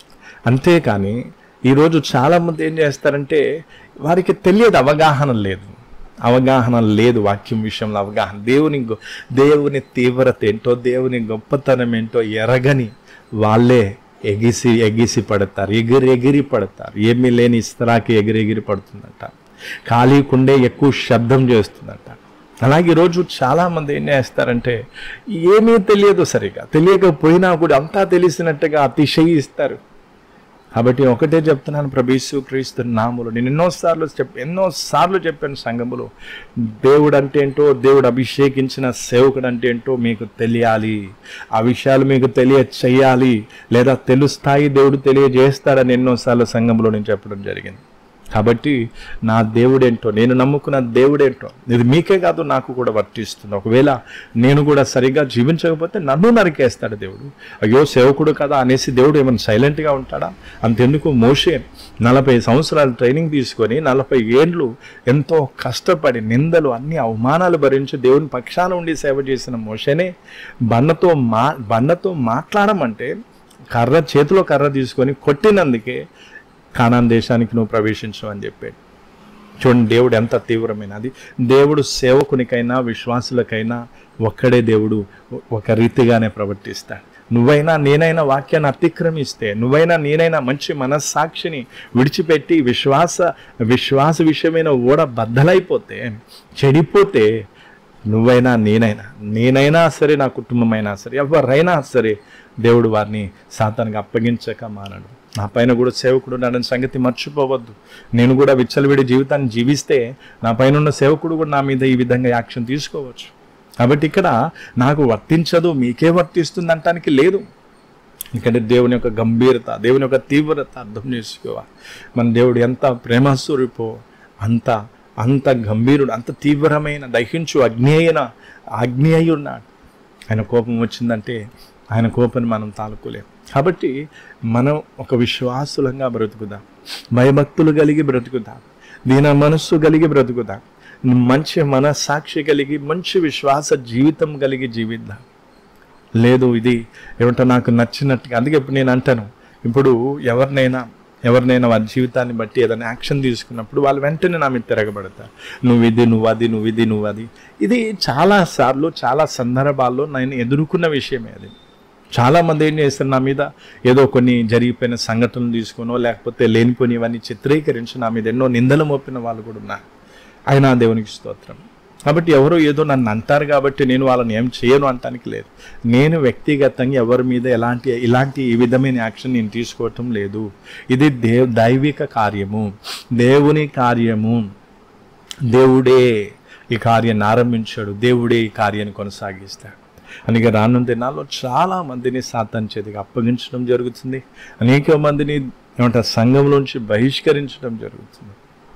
S1: అంతేకాని ఈరోజు చాలామంది ఏం చేస్తారంటే వారికి తెలియదు అవగాహన లేదు అవగాహన లేదు వాక్యం విషయంలో అవగాహన దేవుని గొ- దేవుని తీవ్రత ఏంటో దేవుని గొప్పతనం ఏంటో ఎరగని వాళ్ళే ఎగిసి ఎగిసి పడతారు ఎగిరి ఎగిరి పడతారు ఏమీ లేని ఇస్తరాకి ఎగిరి ఎగిరి పడుతుందంట ఖాళీ కుండే ఎక్కువ శబ్దం చేస్తుందంట అలాగే ఈరోజు చాలామంది ఏం చేస్తారంటే ఏమీ తెలియదు సరిగా తెలియకపోయినా కూడా అంతా తెలిసినట్టుగా అతిశయిస్తారు కాబట్టి ఒకటే చెప్తున్నాను ప్రభీసు క్రీస్తు నాములు నేను ఎన్నోసార్లు చెప్ ఎన్నోసార్లు చెప్పాను సంఘములో దేవుడు అంటే ఏంటో దేవుడు అభిషేకించిన సేవకుడు అంటే ఏంటో మీకు తెలియాలి ఆ విషయాలు మీకు తెలియ చెయ్యాలి లేదా తెలుస్తాయి దేవుడు తెలియజేస్తాడని ఎన్నోసార్లు సంఘంలో నేను చెప్పడం జరిగింది కాబట్టి నా దేవుడేంటో నేను నమ్ముకున్న దేవుడేంటో ఇది మీకే కాదు నాకు కూడా వర్తిస్తుంది ఒకవేళ నేను కూడా సరిగ్గా జీవించకపోతే నన్ను నరికేస్తాడు దేవుడు అయ్యో సేవకుడు కదా అనేసి దేవుడు ఏమైనా సైలెంట్గా ఉంటాడా అంతెందుకు మోషే నలభై సంవత్సరాలు ట్రైనింగ్ తీసుకొని నలభై ఏండ్లు ఎంతో కష్టపడి నిందలు అన్ని అవమానాలు భరించి దేవుని పక్షాన ఉండి సేవ చేసిన మోషనే బండతో మా బండతో మాట్లాడమంటే కర్ర చేతిలో కర్ర తీసుకొని కొట్టినందుకే కానాన్ దేశానికి నువ్వు ప్రవేశించు అని చెప్పాడు చూడండి దేవుడు ఎంత తీవ్రమైన అది దేవుడు సేవకునికైనా విశ్వాసులకైనా ఒక్కడే దేవుడు ఒక రీతిగానే ప్రవర్తిస్తాడు నువ్వైనా నేనైనా వాక్యాన్ని అతిక్రమిస్తే నువ్వైనా నేనైనా మంచి మనస్సాక్షిని విడిచిపెట్టి విశ్వాస విశ్వాస విషయమైన ఓడ బద్దలైపోతే చెడిపోతే నువ్వైనా నేనైనా నేనైనా సరే నా కుటుంబమైనా సరే ఎవరైనా సరే దేవుడు వారిని సాతానికి అప్పగించక మానడు నా పైన కూడా సేవకుడు ఉన్నాడని సంగతి మర్చిపోవద్దు నేను కూడా విచ్చలవిడి జీవితాన్ని జీవిస్తే నా పైన ఉన్న సేవకుడు కూడా నా మీద ఈ విధంగా యాక్షన్ తీసుకోవచ్చు కాబట్టి ఇక్కడ నాకు వర్తించదు మీకే వర్తిస్తుంది అంటానికి లేదు ఇక్కడ దేవుని యొక్క గంభీరత దేవుని యొక్క తీవ్రత అర్థం చేసుకోవాలి మన దేవుడు ఎంత ప్రేమస్వరూపో అంత అంత గంభీరుడు అంత తీవ్రమైన దహించు అగ్ని అయిన అగ్ని అయి ఉన్నాడు ఆయన కోపం వచ్చిందంటే ఆయన కోపాన్ని మనం తాలుకోలేం కాబట్టి మనం ఒక విశ్వాసులంగా బ్రతుకుదాం భయభక్తులు కలిగి బ్రతుకుదాం దీన మనస్సు కలిగి బ్రతుకుదాం మంచి మనస్సాక్షి కలిగి మంచి విశ్వాస జీవితం కలిగి జీవిద్దాం లేదు ఇది ఏమంటో నాకు నచ్చినట్టుగా అందుకే ఇప్పుడు నేను అంటాను ఇప్పుడు ఎవరినైనా ఎవరినైనా వారి జీవితాన్ని బట్టి ఏదైనా యాక్షన్ తీసుకున్నప్పుడు వాళ్ళు వెంటనే నా మీద తిరగబడతారు నువ్వు ఇది నువ్వు అది నువ్వు ఇది నువ్వు అది ఇది చాలా సార్లు చాలా సందర్భాల్లో నేను ఎదుర్కొన్న విషయమే అది చాలా మంది ఏం చేస్తారు నా మీద ఏదో కొన్ని జరిగిపోయిన సంఘటనలు తీసుకునో లేకపోతే లేనిపోని ఇవన్నీ చిత్రీకరించి నా మీద ఎన్నో నిందలు మోపిన వాళ్ళు కూడా ఉన్నారు అయినా దేవునికి స్తోత్రం కాబట్టి ఎవరో ఏదో నన్ను అంటారు కాబట్టి నేను వాళ్ళని ఏం చేయను అంటానికి లేదు నేను వ్యక్తిగతంగా ఎవరి మీద ఎలాంటి ఇలాంటి ఈ విధమైన యాక్షన్ నేను తీసుకోవటం లేదు ఇది దేవ్ దైవిక కార్యము దేవుని కార్యము దేవుడే ఈ కార్యాన్ని ఆరంభించాడు దేవుడే ఈ కార్యాన్ని కొనసాగిస్తాడు అందుకే రానున్న దినాల్లో చాలా మందిని సాతాన్ చేతికి అప్పగించడం జరుగుతుంది అనేక మందిని ఏమంటారు సంఘంలోంచి బహిష్కరించడం జరుగుతుంది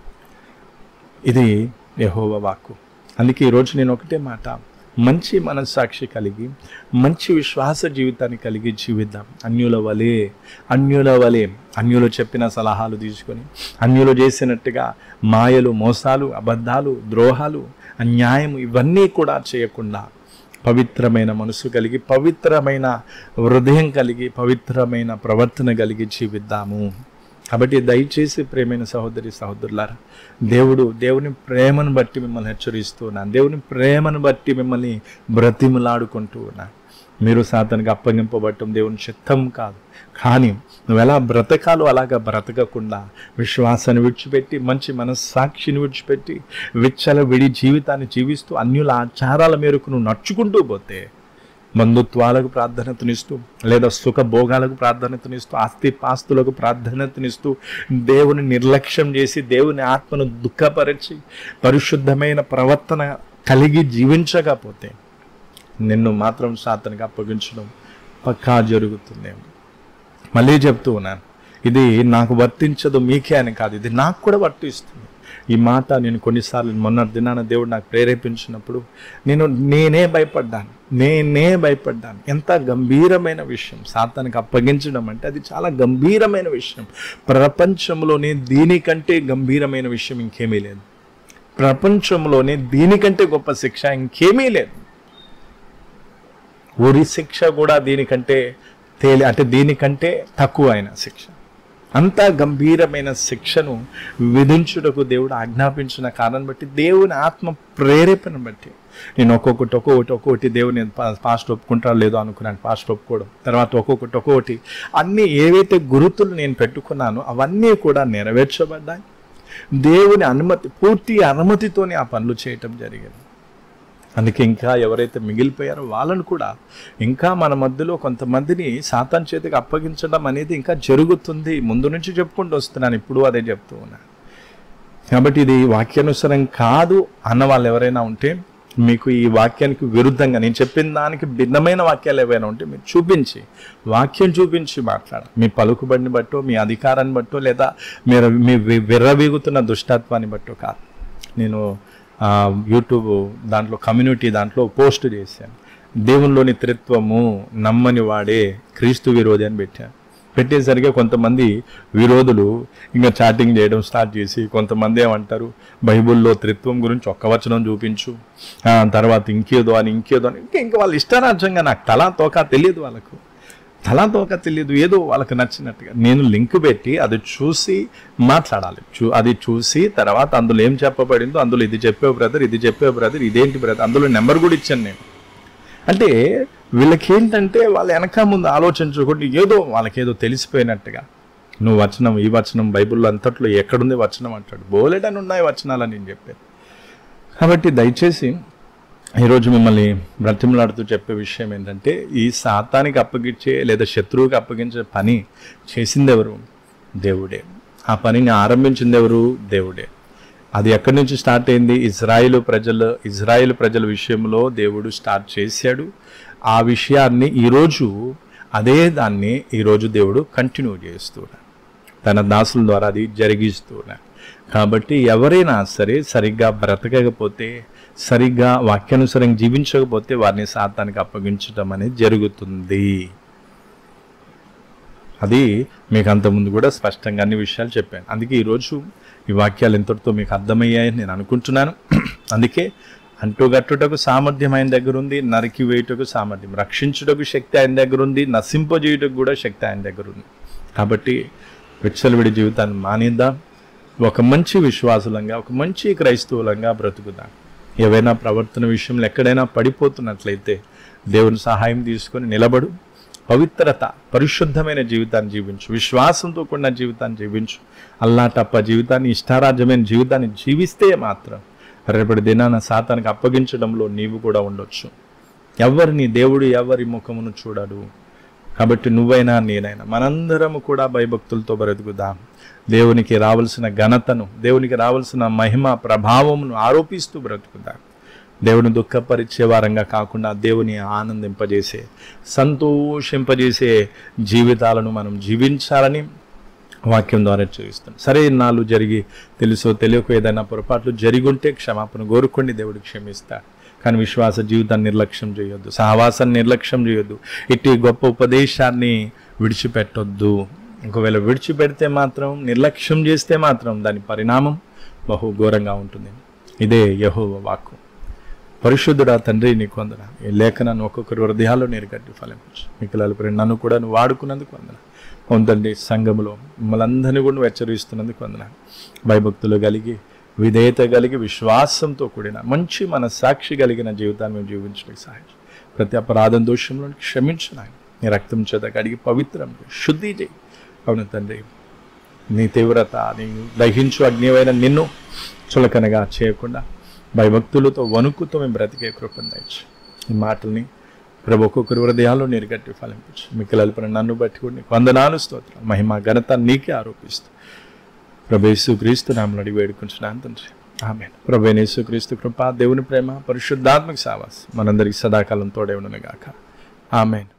S1: ఇది యెహోవా వాక్కు అందుకే ఈరోజు నేను ఒకటే మాట మంచి మనస్సాక్షి కలిగి మంచి విశ్వాస జీవితాన్ని కలిగి జీవిద్దాం అన్యుల వలె అన్యుల వలె అన్యులు చెప్పిన సలహాలు తీసుకొని అన్యులు చేసినట్టుగా మాయలు మోసాలు అబద్ధాలు ద్రోహాలు అన్యాయం ఇవన్నీ కూడా చేయకుండా పవిత్రమైన మనసు కలిగి పవిత్రమైన హృదయం కలిగి పవిత్రమైన ప్రవర్తన కలిగి జీవిద్దాము కాబట్టి దయచేసి ప్రేమైన సహోదరి సహోదరులారా దేవుడు దేవుని ప్రేమను బట్టి మిమ్మల్ని హెచ్చరిస్తూ ఉన్నాను దేవుని ప్రేమను బట్టి మిమ్మల్ని బ్రతిమలాడుకుంటూ ఉన్నాను మీరు సాతానికి అప్పగింపబడటం దేవుని చిత్తం కాదు కానీ నువ్వు ఎలా బ్రతకాలో అలాగా బ్రతకకుండా విశ్వాసాన్ని విడిచిపెట్టి మంచి మనస్సాక్షిని విడిచిపెట్టి విచ్చల విడి జీవితాన్ని జీవిస్తూ అన్యుల ఆచారాల మేరకు నువ్వు నడుచుకుంటూ పోతే బంధుత్వాలకు ప్రాధాన్యతనిస్తూ లేదా సుఖ భోగాలకు ప్రాధాన్యతనిస్తూ ఆస్తి పాస్తులకు ప్రాధాన్యతనిస్తూ దేవుని నిర్లక్ష్యం చేసి దేవుని ఆత్మను దుఃఖపరిచి పరిశుద్ధమైన ప్రవర్తన కలిగి జీవించకపోతే నిన్ను మాత్రం సాతనికి అప్పగించడం పక్కా జరుగుతుందేమో మళ్ళీ చెప్తూ ఉన్నాను ఇది నాకు వర్తించదు మీకే అని కాదు ఇది నాకు కూడా వర్తిస్తుంది ఈ మాట నేను కొన్నిసార్లు మొన్న దినాన దేవుడు నాకు ప్రేరేపించినప్పుడు నేను నేనే భయపడ్డాను నేనే భయపడ్డాను ఎంత గంభీరమైన విషయం సాతానికి అప్పగించడం అంటే అది చాలా గంభీరమైన విషయం ప్రపంచంలోనే దీనికంటే గంభీరమైన విషయం ఇంకేమీ లేదు ప్రపంచంలోనే దీనికంటే గొప్ప శిక్ష ఇంకేమీ లేదు ఉరి శిక్ష కూడా దీనికంటే తేలి అంటే దీనికంటే తక్కువ అయిన శిక్ష అంత గంభీరమైన శిక్షను విధించుటకు దేవుడు ఆజ్ఞాపించిన కారణం బట్టి దేవుని ఆత్మ ప్రేరేపణ బట్టి నేను ఒక్కొక్కటి ఒక్కొక్కటి ఒక్కొక్కటి దేవుని పా- పాస్ట్ ఒప్పుకుంటారో లేదో అనుకున్నాను పాస్ట్ ఒప్పుకోవడం తర్వాత ఒక్కొక్కటి ఒక్కొక్కటి అన్నీ ఏవైతే గురుతులు నేను పెట్టుకున్నానో అవన్నీ కూడా నెరవేర్చబడ్డాయి దేవుని అనుమతి పూర్తి అనుమతితోనే ఆ పనులు చేయటం జరిగింది అందుకే ఇంకా ఎవరైతే మిగిలిపోయారో వాళ్ళను కూడా ఇంకా మన మధ్యలో కొంతమందిని సాతాన్ చేతికి అప్పగించడం అనేది ఇంకా జరుగుతుంది ముందు నుంచి చెప్పుకుంటూ వస్తున్నాను ఇప్పుడు అదే చెప్తూ ఉన్నాను కాబట్టి ఇది వాక్యానుసారం కాదు అన్న వాళ్ళు ఎవరైనా ఉంటే మీకు ఈ వాక్యానికి విరుద్ధంగా నేను చెప్పిన దానికి భిన్నమైన వాక్యాలు ఏవైనా ఉంటే మీరు చూపించి వాక్యం చూపించి మాట్లాడాలి మీ పలుకుబడిని బట్టో మీ అధికారాన్ని బట్టో లేదా మీరు మీ వి- విర్రవీగుతున్న దుష్టత్వాన్ని బట్టో కాదు నేను ఆ, యూట్యూబ్ దాంట్లో కమ్యూనిటీ దాంట్లో పోస్ట్ చేశాను దేవునిలోని త్రిత్వము నమ్మని వాడే క్రీస్తు విరోధి అని పెట్టాను పెట్టేసరికి కొంతమంది విరోధులు ఇంకా చాటింగ్ చేయడం స్టార్ట్ చేసి కొంతమంది ఏమంటారు బైబిల్లో త్రిత్వం గురించి ఒక్క వచనం చూపించు ఆ, తర్వాత ఇంకేదో అని ఇంకేదో అని ఇంకా ఇంకా వాళ్ళ ఇష్టారాజ్యంగా నాకు తలా తోక తెలియదు వాళ్ళకు తలా తోక తెలియదు ఏదో వాళ్ళకి నచ్చినట్టుగా నేను లింక్ పెట్టి అది చూసి మాట్లాడాలి చూ అది చూసి తర్వాత అందులో ఏం చెప్పబడిందో అందులో ఇది చెప్పే బ్రదర్ ఇది చెప్పే బ్రదర్ ఇదేంటి బ్రదర్ అందులో నెంబర్ కూడా ఇచ్చాను నేను అంటే వీళ్ళకి ఏంటంటే వాళ్ళ వెనక ముందు ఆలోచించకుండా ఏదో వాళ్ళకి ఏదో తెలిసిపోయినట్టుగా నువ్వు వచనం ఈ వచనం బైబిల్లో అంతట్లో ఎక్కడుంది వచనం అంటాడు బోలెడని ఉన్నాయి వచనాలని నేను చెప్పాను కాబట్టి దయచేసి ఈరోజు మిమ్మల్ని బ్రతిమలాడుతూ చెప్పే విషయం ఏంటంటే ఈ సాతానికి అప్పగించే లేదా శత్రువుకి అప్పగించే పని చేసింది ఎవరు దేవుడే ఆ పనిని ఆరంభించింది ఎవరు దేవుడే అది ఎక్కడి నుంచి స్టార్ట్ అయింది ఇజ్రాయిల్ ప్రజలు ఇజ్రాయిల్ ప్రజల విషయంలో దేవుడు స్టార్ట్ చేశాడు ఆ విషయాన్ని ఈరోజు అదే దాన్ని ఈరోజు దేవుడు కంటిన్యూ చేస్తున్నాడు తన దాసుల ద్వారా అది జరిగిస్తున్నాడు కాబట్టి ఎవరైనా సరే సరిగ్గా బ్రతకకపోతే సరిగ్గా వాక్యానుసారం జీవించకపోతే వారిని సాతానికి అప్పగించడం అనేది జరుగుతుంది అది మీకు అంతకుముందు కూడా స్పష్టంగా అన్ని విషయాలు చెప్పాను అందుకే ఈరోజు ఈ వాక్యాలు ఎంతటితో మీకు అర్థమయ్యాయని నేను అనుకుంటున్నాను అందుకే అంటుగట్టుటకు సామర్థ్యం ఆయన దగ్గర ఉంది నరికి వేయుటకు సామర్థ్యం రక్షించుటకు శక్తి ఆయన దగ్గర ఉంది నశింపజేయుటకు కూడా శక్తి ఆయన దగ్గర ఉంది కాబట్టి విచ్చలవిడి జీవితాన్ని మానేద్దాం ఒక మంచి విశ్వాసులంగా ఒక మంచి క్రైస్తవులంగా బ్రతుకుదాం ఏవైనా ప్రవర్తన విషయంలో ఎక్కడైనా పడిపోతున్నట్లయితే దేవుని సహాయం తీసుకొని నిలబడు పవిత్రత పరిశుద్ధమైన జీవితాన్ని జీవించు విశ్వాసంతో కూడిన జీవితాన్ని జీవించు అల్లాటప్ప జీవితాన్ని ఇష్టారాజ్యమైన జీవితాన్ని జీవిస్తే మాత్రం రేపటి దినాన సాతానికి అప్పగించడంలో నీవు కూడా ఉండొచ్చు ఎవరిని దేవుడు ఎవరి ముఖమును చూడడు కాబట్టి నువ్వైనా నేనైనా మనందరము కూడా భయభక్తులతో బ్రతుకుదాం దేవునికి రావాల్సిన ఘనతను దేవునికి రావాల్సిన మహిమ ప్రభావమును ఆరోపిస్తూ బ్రతుకుదాం దేవుని దుఃఖపరిచే వారంగా కాకుండా దేవుని ఆనందింపజేసే సంతోషింపజేసే జీవితాలను మనం జీవించాలని వాక్యం ద్వారా చూపిస్తాం సరే ఇన్నాళ్ళు జరిగి తెలుసో తెలియక ఏదైనా పొరపాట్లు జరిగి ఉంటే క్షమాపణ కోరుకోండి దేవుడు క్షమిస్తాడు కానీ విశ్వాస జీవితాన్ని నిర్లక్ష్యం చేయొద్దు సహవాసాన్ని నిర్లక్ష్యం చేయొద్దు ఇట్టి గొప్ప ఉపదేశాన్ని విడిచిపెట్టొద్దు ఒకవేళ విడిచిపెడితే మాత్రం నిర్లక్ష్యం చేస్తే మాత్రం దాని పరిణామం బహు ఘోరంగా ఉంటుంది ఇదే యహో వాక్కు పరిశుద్ధుడా తండ్రి నీకు వందన ఈ లేఖనాన్ని ఒక్కొక్కరి హృదయాల్లో నేను గట్టి ఫలించు మిక్కలాలి నన్ను కూడా నువ్వు వాడుకున్నందుకు వందన పొందండి సంఘములో మిమ్మల్ని అందరినీ కూడా నువ్వు హెచ్చరిస్తున్నందుకు వందన భయభక్తులు కలిగి విధేయత కలిగి విశ్వాసంతో కూడిన మంచి మన సాక్షి కలిగిన జీవితాన్ని మేము జీవించడానికి సహాయం చేయి. ప్రతి అపరాధం దోషంలో క్షమించు నాయన నీ రక్తం చేత కడిగి పవిత్రం చేయి, శుద్ధి చేయి అవును తండ్రి నీ తీవ్రత నీ దహించు అగ్నివైన నిన్ను చులకనగా చేయకుండా భయభక్తులతో వణుకుతో మేము బ్రతికే కృపను దయచు ఈ మాటల్ని ప్రభు ఒక్కొక్కరి హృదయాల్లో నీరు గట్టి ఫలించు మిక్కలల్పిన నన్ను బట్టి కూడా నీకు వందనాలు స్తోత్రం మహిమ ఘనత నీకే ఆరోపిస్తూ ప్రభు యేసుక్రీస్తు నామలు అడిగి వేడుకుంటున్నాను తండ్రి ఆమె ప్రభు యేసుక్రీస్తు కృప దేవుని ప్రేమ పరిశుద్ధాత్మక సావాస్ మనందరికి సదాకాలం తోడే ఉండను గాక ఆమెన్